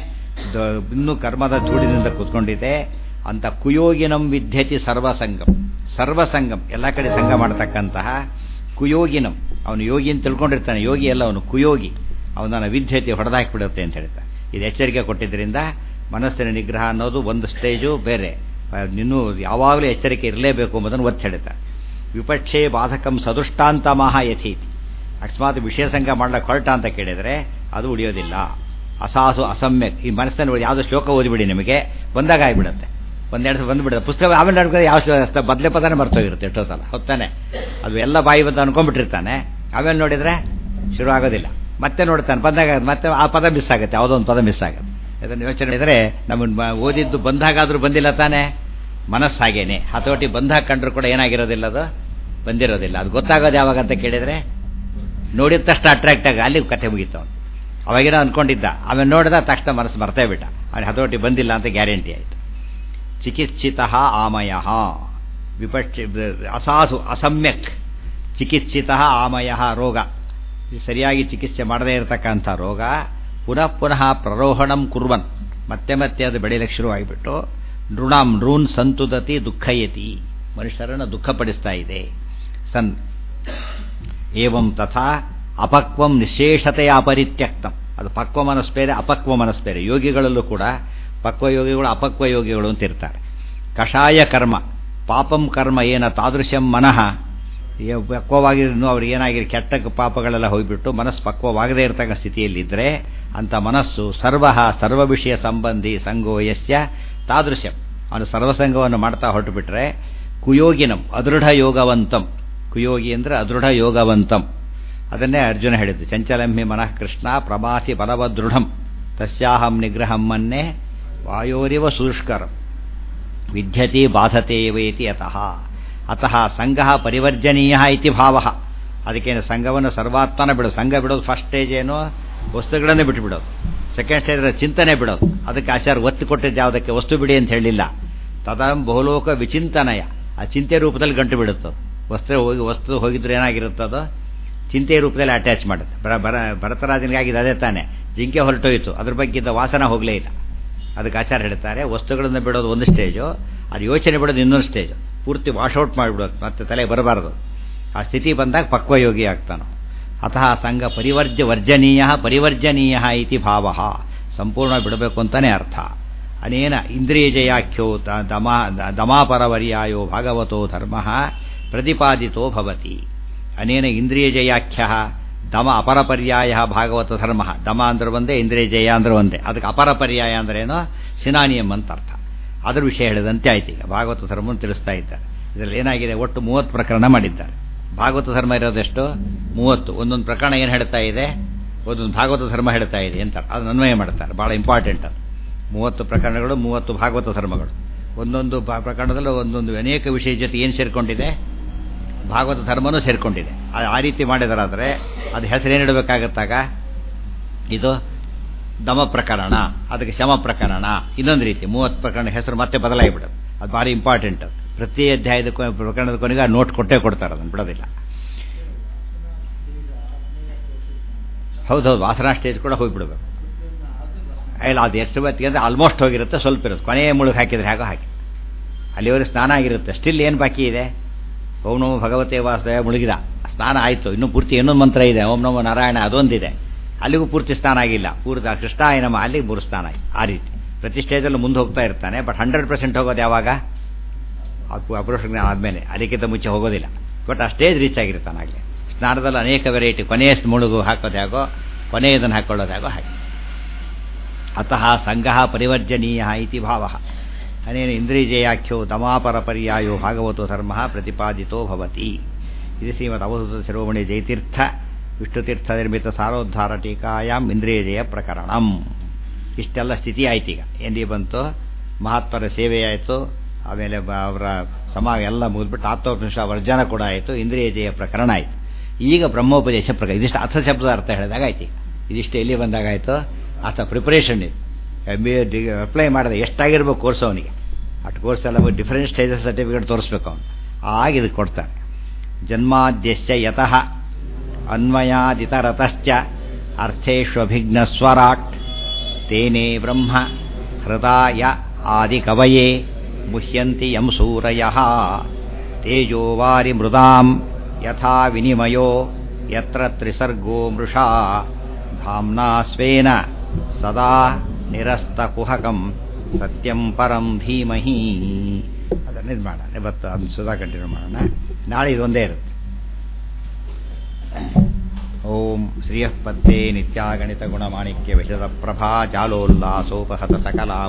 ಇನ್ನೂ ಕರ್ಮದ ಧೂಳಿನಿಂದ ಕೂತ್ಕೊಂಡಿದೆ ಅಂತ ಕುಯೋಗಿನಂ ವಿದ್ಯತಿ ಸರ್ವಸಂಗಂ ಸರ್ವಸಂಗಂ ಎಲ್ಲ ಕಡೆ ಸಂಘ ಮಾಡತಕ್ಕಂತಹ ಕುಯೋಗಿನಂ ಅವನು ಯೋಗಿ ಅಂತ ತಿಳ್ಕೊಂಡಿರ್ತಾನೆ ಯೋಗಿ ಅಲ್ಲ ಅವನು ಕುಯೋಗಿ ಅವನನ್ನ ವಿದ್ಯತೆ ಹೊಡೆದಾಕಿಬಿಡುತ್ತೆ ಅಂತ ಹೇಳ್ತಾನೆ ಇದು ಎಚ್ಚರಿಕೆ ಕೊಟ್ಟಿದ್ದರಿಂದ ಮನಸ್ಸಿನ ನಿಗ್ರಹ ಅನ್ನೋದು ಒಂದು ಸ್ಟೇಜು ಬೇರೆ ಇನ್ನೂ ಯಾವಾಗಲೂ ಎಚ್ಚರಿಕೆ ಇರಲೇಬೇಕು ಎಂಬುದನ್ನು ಒತ್ತಿ ಹೇಳ್ತಾರೆ ವಿಪಕ್ಷೇ ಬಾಧಕಂ ಸದುಷ್ಟಾಂತ ಮಹ ಯಥೀತಿ ಅಕಸ್ಮಾತ್ ವಿಷಯ ಸಂಘ ಮಾಡ್ಲಿಕ್ಕೆ ಹೊರಟ ಅಂತ ಕೇಳಿದರೆ ಅದು ಉಳಿಯೋದಿಲ್ಲ ಅಸಾಸು ಅಸಮ್ಯಕ್ ಈ ಮನಸ್ಸನ್ನು ಯಾವುದೋ ಶ್ಲೋಕ ಓದಿಬಿಡಿ ನಿಮಗೆ ಬಂದಾಗ ಆಗಿಬಿಡುತ್ತೆ ಒಂದೆರಡು ಬಂದುಬಿಡುತ್ತೆ ಪುಸ್ತಕ ಆಮೇಲೆ ನಡ್ಕೊಂಡು ಯಾವ ಶ್ಲೋಕ ಬದಲೇ ಪದನೇ ಮರ್ತೋಗಿರುತ್ತೆ ಎಷ್ಟೋ ಸಲ ಹೊತ್ತಾನೆ ಅದು ಎಲ್ಲ ಬಾಯಿ ಬಂದು ಅನ್ಕೊಂಡ್ಬಿಟ್ಟಿರ್ತಾನೆ ಆಮೇಲೆ ನೋಡಿದರೆ ಶುರು ಆಗೋದಿಲ್ಲ ಮತ್ತೆ ನೋಡ್ತಾನೆ ಬಂದಾಗ ಮತ್ತೆ ಆ ಪದ ಮಿಸ್ ಆಗುತ್ತೆ ಯಾವುದೋ ಒಂದು ಪದ ಮಿಸ್ ಆಗುತ್ತೆ ಅದನ್ನು ಯೋಚನೆ ಮಾಡಿದರೆ ನಮ್ಮನ್ನು ಓದಿದ್ದು ಬಂದಾಗಾದರೂ ಬಂದಿಲ್ಲ ತಾನೇ ಮನಸ್ಸಾಗೇನೆ ಹತೋಟಿ ಬಂದಾಗ ಕಂಡ್ರು ಕೂಡ ಏನಾಗಿರೋದಿಲ್ಲ ಅದು ಬಂದಿರೋದಿಲ್ಲ ಅದು ಗೊತ್ತಾಗೋದು ಯಾವಾಗ ಅಂತ ಕೇಳಿದರೆ ನೋಡಿದ ತಕ್ಷಣ ಅಟ್ರಾಕ್ಟ್ ಆಗ ಅಲ್ಲಿ ಕಥೆ ಮುಗೀತು ಅವನು ಅವಾಗಿನ ಅಂದ್ಕೊಂಡಿದ್ದ ಆಮೇಲೆ ನೋಡಿದ ತಕ್ಷಣ ಮನಸ್ಸು ಮರ್ತೇ ಬಿಟ್ಟ ಅವನು ಹತೋಟಿ ಬಂದಿಲ್ಲ ಅಂತ ಗ್ಯಾರಂಟಿ ಆಯಿತು ಚಿಕಿತ್ಸಿತ ಆಮಯ ವಿಪಕ್ಷ ಅಸಾಧು ಅಸಮ್ಯಕ್ ಚಿಕಿತ್ಸಿತ ಆಮಯ ರೋಗ ಸರಿಯಾಗಿ ಚಿಕಿತ್ಸೆ ಮಾಡದೇ ಇರತಕ್ಕಂಥ ರೋಗ ಪುನಃ ಪುನಃ ಪ್ರರೋಹಣಂ ಕುರ್ವನ್ ಮತ್ತೆ ಮತ್ತೆ ಅದು ಬೆಳೆಯಲಿಕ್ಕೆ ಶುರುವಾಗಿಬಿಟ್ಟು ನೃಣಾಂ ನೃನ್ ಸಂತುದತಿ ದುಃಖಯತಿ ಮನುಷ್ಯರನ್ನು ದುಃಖಪಡಿಸ್ತಾ ಇದೆ ಸನ್ ಏವಂ ತಥಾ ಅಪಕ್ವಂ ನಿಶೇಷತೆಯ ಅಪರಿತ್ಯಕ್ತಂ ಅದು ಪಕ್ವ ಮನಸ್ಸು ಬೇರೆ ಅಪಕ್ವ ಮನಸ್ಸು ಬೇರೆ ಯೋಗಿಗಳಲ್ಲೂ ಕೂಡ ಪಕ್ವ ಯೋಗಿಗಳು ಅಪಕ್ವ ಯೋಗಿಗಳು ಅಂತ ಇರ್ತಾರೆ ಕಷಾಯ ಕರ್ಮ ಪಾಪಂ ಕರ್ಮ ಏನ ತಾದೃಶಂ ಮನಃ ಪಕ್ವವಾಗಿರೂ ಅವ್ರಿಗೆ ಏನಾಗಿದೆ ಕೆಟ್ಟ ಪಾಪಗಳೆಲ್ಲ ಹೋಗಿಬಿಟ್ಟು ಮನಸ್ಸು ಪಕ್ವವಾಗದೇ ಇರತಕ್ಕ ಸ್ಥಿತಿಯಲ್ಲಿದ್ದರೆ ಅಂಥ ಮನಸ್ಸು ಸರ್ವ ಸರ್ವ ವಿಷಯ ಸಂಬಂಧಿ ಸಂಗೋ ಯಸ್ಯ ತಾದೃಶ್ಯಂ ಅವನು ಸರ್ವಸಂಗವನ್ನು ಮಾಡ್ತಾ ಹೊರಟು ಬಿಟ್ರೆ ಕುಯೋಗಿನಂ ಅದೃಢ ಯೋಗವಂತಂ ಕುಯೋಗಿ ಅಂದರೆ ಅದೃಢ ಯೋಗವಂತಂ ಅದನ್ನೇ ಅರ್ಜುನ ಹೇಳಿದ್ದು ಚಂಚಲಂಹಿ ಮನಃ ಕೃಷ್ಣ ಪ್ರಭಾತಿ ಬಲವದೃಢಂ ತಸ್ಯಾಹಂ ನಿಗ್ರಹಂ ಮನ್ನೆ ವಾಯೋರಿವ ಸುಷ್ಕರಂ ವಿದ್ಯತೆ ಬಾಧತೆ ವೇತಿ ಅತಃ ಅತಃ ಸಂಘ ಪರಿವರ್ಜನೀಯ ಇತಿ ಭಾವ ಅದಕ್ಕೇನು ಸಂಘವನ್ನು ಸರ್ವಾತ್ಮನ ಬಿಡೋದು ಸಂಘ ಬಿಡೋದು ಫಸ್ಟ್ ಸ್ಟೇಜ್ ಏನು ವಸ್ತುಗಳನ್ನೇ ಬಿಟ್ಟು ಬಿಡೋದು ಸೆಕೆಂಡ್ ಸ್ಟೇಜ್ ಚಿಂತನೆ ಬಿಡೋದು ಅದಕ್ಕೆ ಆಚಾರ ಒತ್ತು ಕೊಟ್ಟಿದ್ದು ಯಾವುದಕ್ಕೆ ವಸ್ತು ಬಿಡಿ ಅಂತ ಹೇಳಿಲ್ಲ ತದಂ ಬಹುಲೋಕ ವಿಚಿಂತನಯ ಆ ಚಿಂತೆ ರೂಪದಲ್ಲಿ ಗಂಟು ಬಿಡುತ್ತದೆ ವಸ್ತು ಹೋಗಿ ವಸ್ತು ಹೋಗಿದ್ರೆ ಏನಾಗಿರುತ್ತದೋ ಚಿಂತೆಯ ರೂಪದಲ್ಲಿ ಅಟ್ಯಾಚ್ ಮಾಡುತ್ತೆ ಬರ ಬರ ಭರತರಾಜನಿಗಾಗಿದೆ ಅದೇ ತಾನೆ ಜಿಂಕೆ ಹೊರಟೋಯ್ತು ಅದ್ರ ಬಗ್ಗಿದ್ದ ವಾಸನ ಹೋಗಲೇ ಇಲ್ಲ ಅದಕ್ಕೆ ಆಚಾರ ಹೇಳ್ತಾರೆ ವಸ್ತುಗಳನ್ನು ಬಿಡೋದು ಒಂದು ಸ್ಟೇಜು ಅದು ಯೋಚನೆ ಬಿಡೋದು ಇನ್ನೊಂದು ಸ್ಟೇಜು ಪೂರ್ತಿ ವಾಶೌಟ್ ಮಾಡಿಬಿಡೋದು ಮತ್ತೆ ತಲೆ ಬರಬಾರದು ಆ ಸ್ಥಿತಿ ಬಂದಾಗ ಪಕ್ವಯೋಗಿ ಆಗ್ತಾನೆ ಅತಃ ಸಂಘ ಪರಿವರ್ಜ ವರ್ಜನೀಯ ಪರಿವರ್ಜನೀಯ ಇತಿ ಭಾವ ಸಂಪೂರ್ಣ ಬಿಡಬೇಕು ಅಂತಾನೆ ಅರ್ಥ ಅನೇನ ಇಂದ್ರಿಯ ಜಯಾಖ್ಯೋ ದಮ ದಮಾಪರವರ್ಯಾಯೋ ಭಾಗವತೋ ಧರ್ಮ ಪ್ರತಿಪಾದಿತೋ ಭವತಿ ಅನೇನ ಇಂದ್ರಿಯ ಜಯಾಖ್ಯ ದಮ ಅಪರಪರ್ಯಾಯ ಭಾಗವತ ಧರ್ಮ ದಮ ಅಂದ್ರೆ ಒಂದೇ ಇಂದ್ರಿಯ ಜಯ ಅಂದ್ರೆ ಒಂದೇ ಅದಕ್ಕೆ ಅಪರಪರ್ಯಾಯ ಅಂದ್ರೇನು ಸಿನಾನಿಯಂ ಅಂತ ಅರ್ಥ ಅದ್ರ ವಿಷಯ ಹೇಳಿದಂತೆ ಆಯ್ತು ಈಗ ಭಾಗವತ ಧರ್ಮವನ್ನು ತಿಳಿಸ್ತಾ ಇದ್ದಾರೆ ಇದರಲ್ಲಿ ಏನಾಗಿದೆ ಒಟ್ಟು ಮೂವತ್ತು ಪ್ರಕರಣ ಮಾಡಿದ್ದಾರೆ ಭಾಗವತ ಧರ್ಮ ಇರೋದೆಷ್ಟು ಮೂವತ್ತು ಒಂದೊಂದು ಪ್ರಕರಣ ಏನು ಹೇಳ್ತಾ ಇದೆ ಒಂದೊಂದು ಭಾಗವತ ಧರ್ಮ ಹೇಳ್ತಾ ಇದೆ ಅಂತ ಅದನ್ನು ಅನ್ವಯ ಮಾಡ್ತಾರೆ ಭಾಳ ಇಂಪಾರ್ಟೆಂಟ್ ಅದು ಮೂವತ್ತು ಪ್ರಕರಣಗಳು ಮೂವತ್ತು ಭಾಗವತ ಧರ್ಮಗಳು ಒಂದೊಂದು ಬ- ಪ್ರಕರಣದಲ್ಲೂ ಒಂದೊಂದು ಅನೇಕ ವಿಷಯ ಜೊತೆ ಏನು ಸೇರಿಕೊಂಡಿದೆ ಭಾಗವತ ಧರ್ಮನೂ ಸೇರಿಕೊಂಡಿದೆ ಆ- ಆ ರೀತಿ ಮಾಡಿದರಾದರೆ ಅದು ಹೆಸರೇನಿಡಬೇಕಾಗತ್ತಾಗ ಇದು ದಮ ಪ್ರಕರಣ ಅದಕ್ಕೆ ಶಮ ಪ್ರಕರಣ ಇನ್ನೊಂದು ರೀತಿ ಮೂವತ್ತು ಪ್ರಕರಣ ಹೆಸರು ಮತ್ತೆ ಬದಲಾಗಿಬಿಡೋದು ಅದು ಭಾರಿ ಇಂಪಾರ್ಟೆಂಟ್ ಪ್ರತಿ ಅಧ್ಯಾಯದ ಕೊ- ಪ್ರಕರಣದ ಕೊನೆಗೆ ಆ ನೋಟ್ ಕೊಟ್ಟೇ ಕೊಡ್ತಾರೆ ಅದನ್ನು ಬಿಡೋದಿಲ್ಲ ಹೌದೌದು ವಾಸನಾ ಸ್ಟೇಜ್ ಕೂಡ ಹೋಗಿಬಿಡ್ಬೇಕು ಇಲ್ಲ ಅದು ಎಷ್ಟು ಹೊತ್ತಿಗೆ ಅಂದರೆ ಆಲ್ಮೋಸ್ಟ್ ಹೋಗಿರುತ್ತೆ ಸ್ವಲ್ಪ ಇರುತ್ತೆ ಕೊನೆಯ ಮುಳುಗು ಹಾಕಿದ್ರೆ ಹೇಗೋ ಹಾಕಿ ಅಲ್ಲಿವರೆಗೆ ಸ್ನಾನ ಆಗಿರುತ್ತೆ ಸ್ಟಿಲ್ ಏನು ಬಾಕಿ ಇದೆ ಓಂ ನಮೋ ಭಗವತೆ ವಾಸುದೇವ ಮುಳುಗಿದ ಸ್ನಾನ ಆಯಿತು ಇನ್ನೂ ಪೂರ್ತಿ ಇನ್ನೊಂದು ಮಂತ್ರ ಇದೆ ಓಂ ನಮೋ ನಾರಾಯಣ ಅದೊಂದಿದೆ ಅಲ್ಲಿಗೂ ಪೂರ್ತಿ ಸ್ನಾನ ಆಗಿಲ್ಲ ಪೂರ್ತಿ ಕೃಷ್ಣಾಯ ನಮ ಅಲ್ಲಿಗೆ ಮೂರು ಸ್ನಾನ ಆಗಿ ಆ ರೀತಿ ಪ್ರತಿ ಸ್ಟೇಜಲ್ಲೂ ಮುಂದೆ ಹೋಗ್ತಾ ಇರ್ತಾನೆ ಬಟ್ ಹಂಡ್ರೆಡ್ ಪರ್ಸೆಂಟ್ ಹೋಗೋದು ಯಾವಾಗ ಅದು ಅಪುರುಷ ಜ್ಞಾನ ಆದಮೇಲೆ ಅದಕ್ಕಿಂತ ಮುಂಚೆ ಹೋಗೋದಿಲ್ಲ ಬಟ್ ಆ ಸ್ಟೇಜ್ ರೀಚ್ ಆಗಿರ್ತಾನೆ ಆಗಲಿ ಸ್ನಾನದಲ್ಲಿ ಅನೇಕ ವೆರೈಟಿ ಕೊನೆಯ ಮುಳುಗು ಹಾಕೋದು ಹೇಗೋ ಕೊನೆಯದನ್ನು ಹಾಕೊಳ್ಳೋದು ಹೇಗೋ ಹಾಗೆ ಅತಃ ಸಂಘ ಪರಿವರ್ಜನೀಯ ಇತಿ ಭಾವ ಅನೇನ ಇಂದ್ರಿಯಜಯಾಖ್ಯೋ ದಮಾಪರಪರ್ಯಾಯೋ ಭಾಗವತೋ ಧರ್ಮ ಪ್ರತಿಪಾದಿತೋ ಭವತಿ ಇದು ಶ್ರೀಮದ್ ಅವಧೂತ ಶಿರೋಮಣಿ ಜಯತೀರ್ಥ ವಿಷ್ಣುತೀರ್ಥ ನಿರ್ಮಿತ ಸಾರೋದ್ಧಾರ ಟೀಕಾಯಾಮ್ ಇಂದ್ರಿಯಜಯ ಪ್ರಕರಣಂ ಇಷ್ಟೆಲ್ಲ ಸ್ಥಿತಿ ಆಯ್ತು ಈಗ ಎಲ್ಲಿ ಬಂತು ಮಹಾತ್ಮರ ಸೇವೆ ಆಯಿತು ಆಮೇಲೆ ಬ- ಅವರ ಸಮ ಎಲ್ಲ ಮುಗಿದ್ಬಿಟ್ಟು ಆತ್ಮಪುರುಷ ವರ್ಜನ ಕೂಡ ಆಯಿತು ಇಂದ್ರಿಯ ಜಯ ಪ್ರಕರಣ ಆಯಿತು ಈಗ ಬ್ರಹ್ಮೋಪದೇಶ ಪ್ರಕರಣ ಇದಿಷ್ಟು ಅರ್ಥ ಶಬ್ದದ ಅರ್ಥ ಹೇಳಿದಾಗ ಆಯ್ತು ಈಗ ಇದಿಷ್ಟು ಎಲ್ಲಿ ಬಂದಾಗಾಯಿತು ಅರ್ಥ ಪ್ರಿಪರೇಷನ್ ಇದು ಎಮ್ ಬಿ ಅಪ್ಲೈ ಮಾಡಿದೆ ಎಷ್ಟಾಗಿರ್ಬೇಕು ಕೋರ್ಸ್ ಅವನಿಗೆ ಅಷ್ಟು ಕೋರ್ಸ್ ಎಲ್ಲ ಡಿಫರೆಂಟ್ ಸ್ಟೇಜಸ್ ಸರ್ಟಿಫಿಕೇಟ್ ತೋರಿಸ್ಬೇಕು ಅವನು ಆಗ ಇದಕ್ಕೆ ಕೊಡ್ತಾನೆ ಜನ್ಮಾದ್ಯಶ್ಚ ಯತಃ ಅನ್ವಯಾದಿತರತಶ್ಚ ಅರ್ಥೇಷ್ವಭಿಘ್ನ ಸ್ವರಾಟ್ ತೇನೇ ಬ್ರಹ್ಮ ಹೃದಯ ಆದಿಕವಯೇ ಮುಹ್ಯಂತಿ ಯಂ ಸೂರಯ ತೇಜೋ ವಾರಿ ಮೃದಾಂ ಯಥಾ ವಿನಿಮಯೋ ಯತ್ರ ತ್ರಿಸರ್ಗೋ ಮೃಷಾ ಧಾಮ್ನಾ ಸ್ವೇನ ಸದಾ ನಿರಸ್ತಕುಹಕಂ ಸತ್ಯಂ ಪರಂ ಧೀಮಹಿ ಅದನ್ನು ಇದು ಮಾಡೋಣ ಇವತ್ತು ಅದನ್ನು ಸುಧಾ ಕಂಟಿನ್ಯೂ ಮಾಡೋಣ ನಾಳೆ ಇದೊಂದೇ ಇರುತ್ತೆ ಓಂ ಶ್ರಿಯಃ ಪದ್ಮೇ ನಿತ್ಯಾಗಣಿತ ಗುಣಮಾಣಿಕ್ಯ ವಿಶದ ಪ್ರಭಾ ಜಾಲೋಲ್ಲಾಸೋಪಹತ ಸಕಲಾ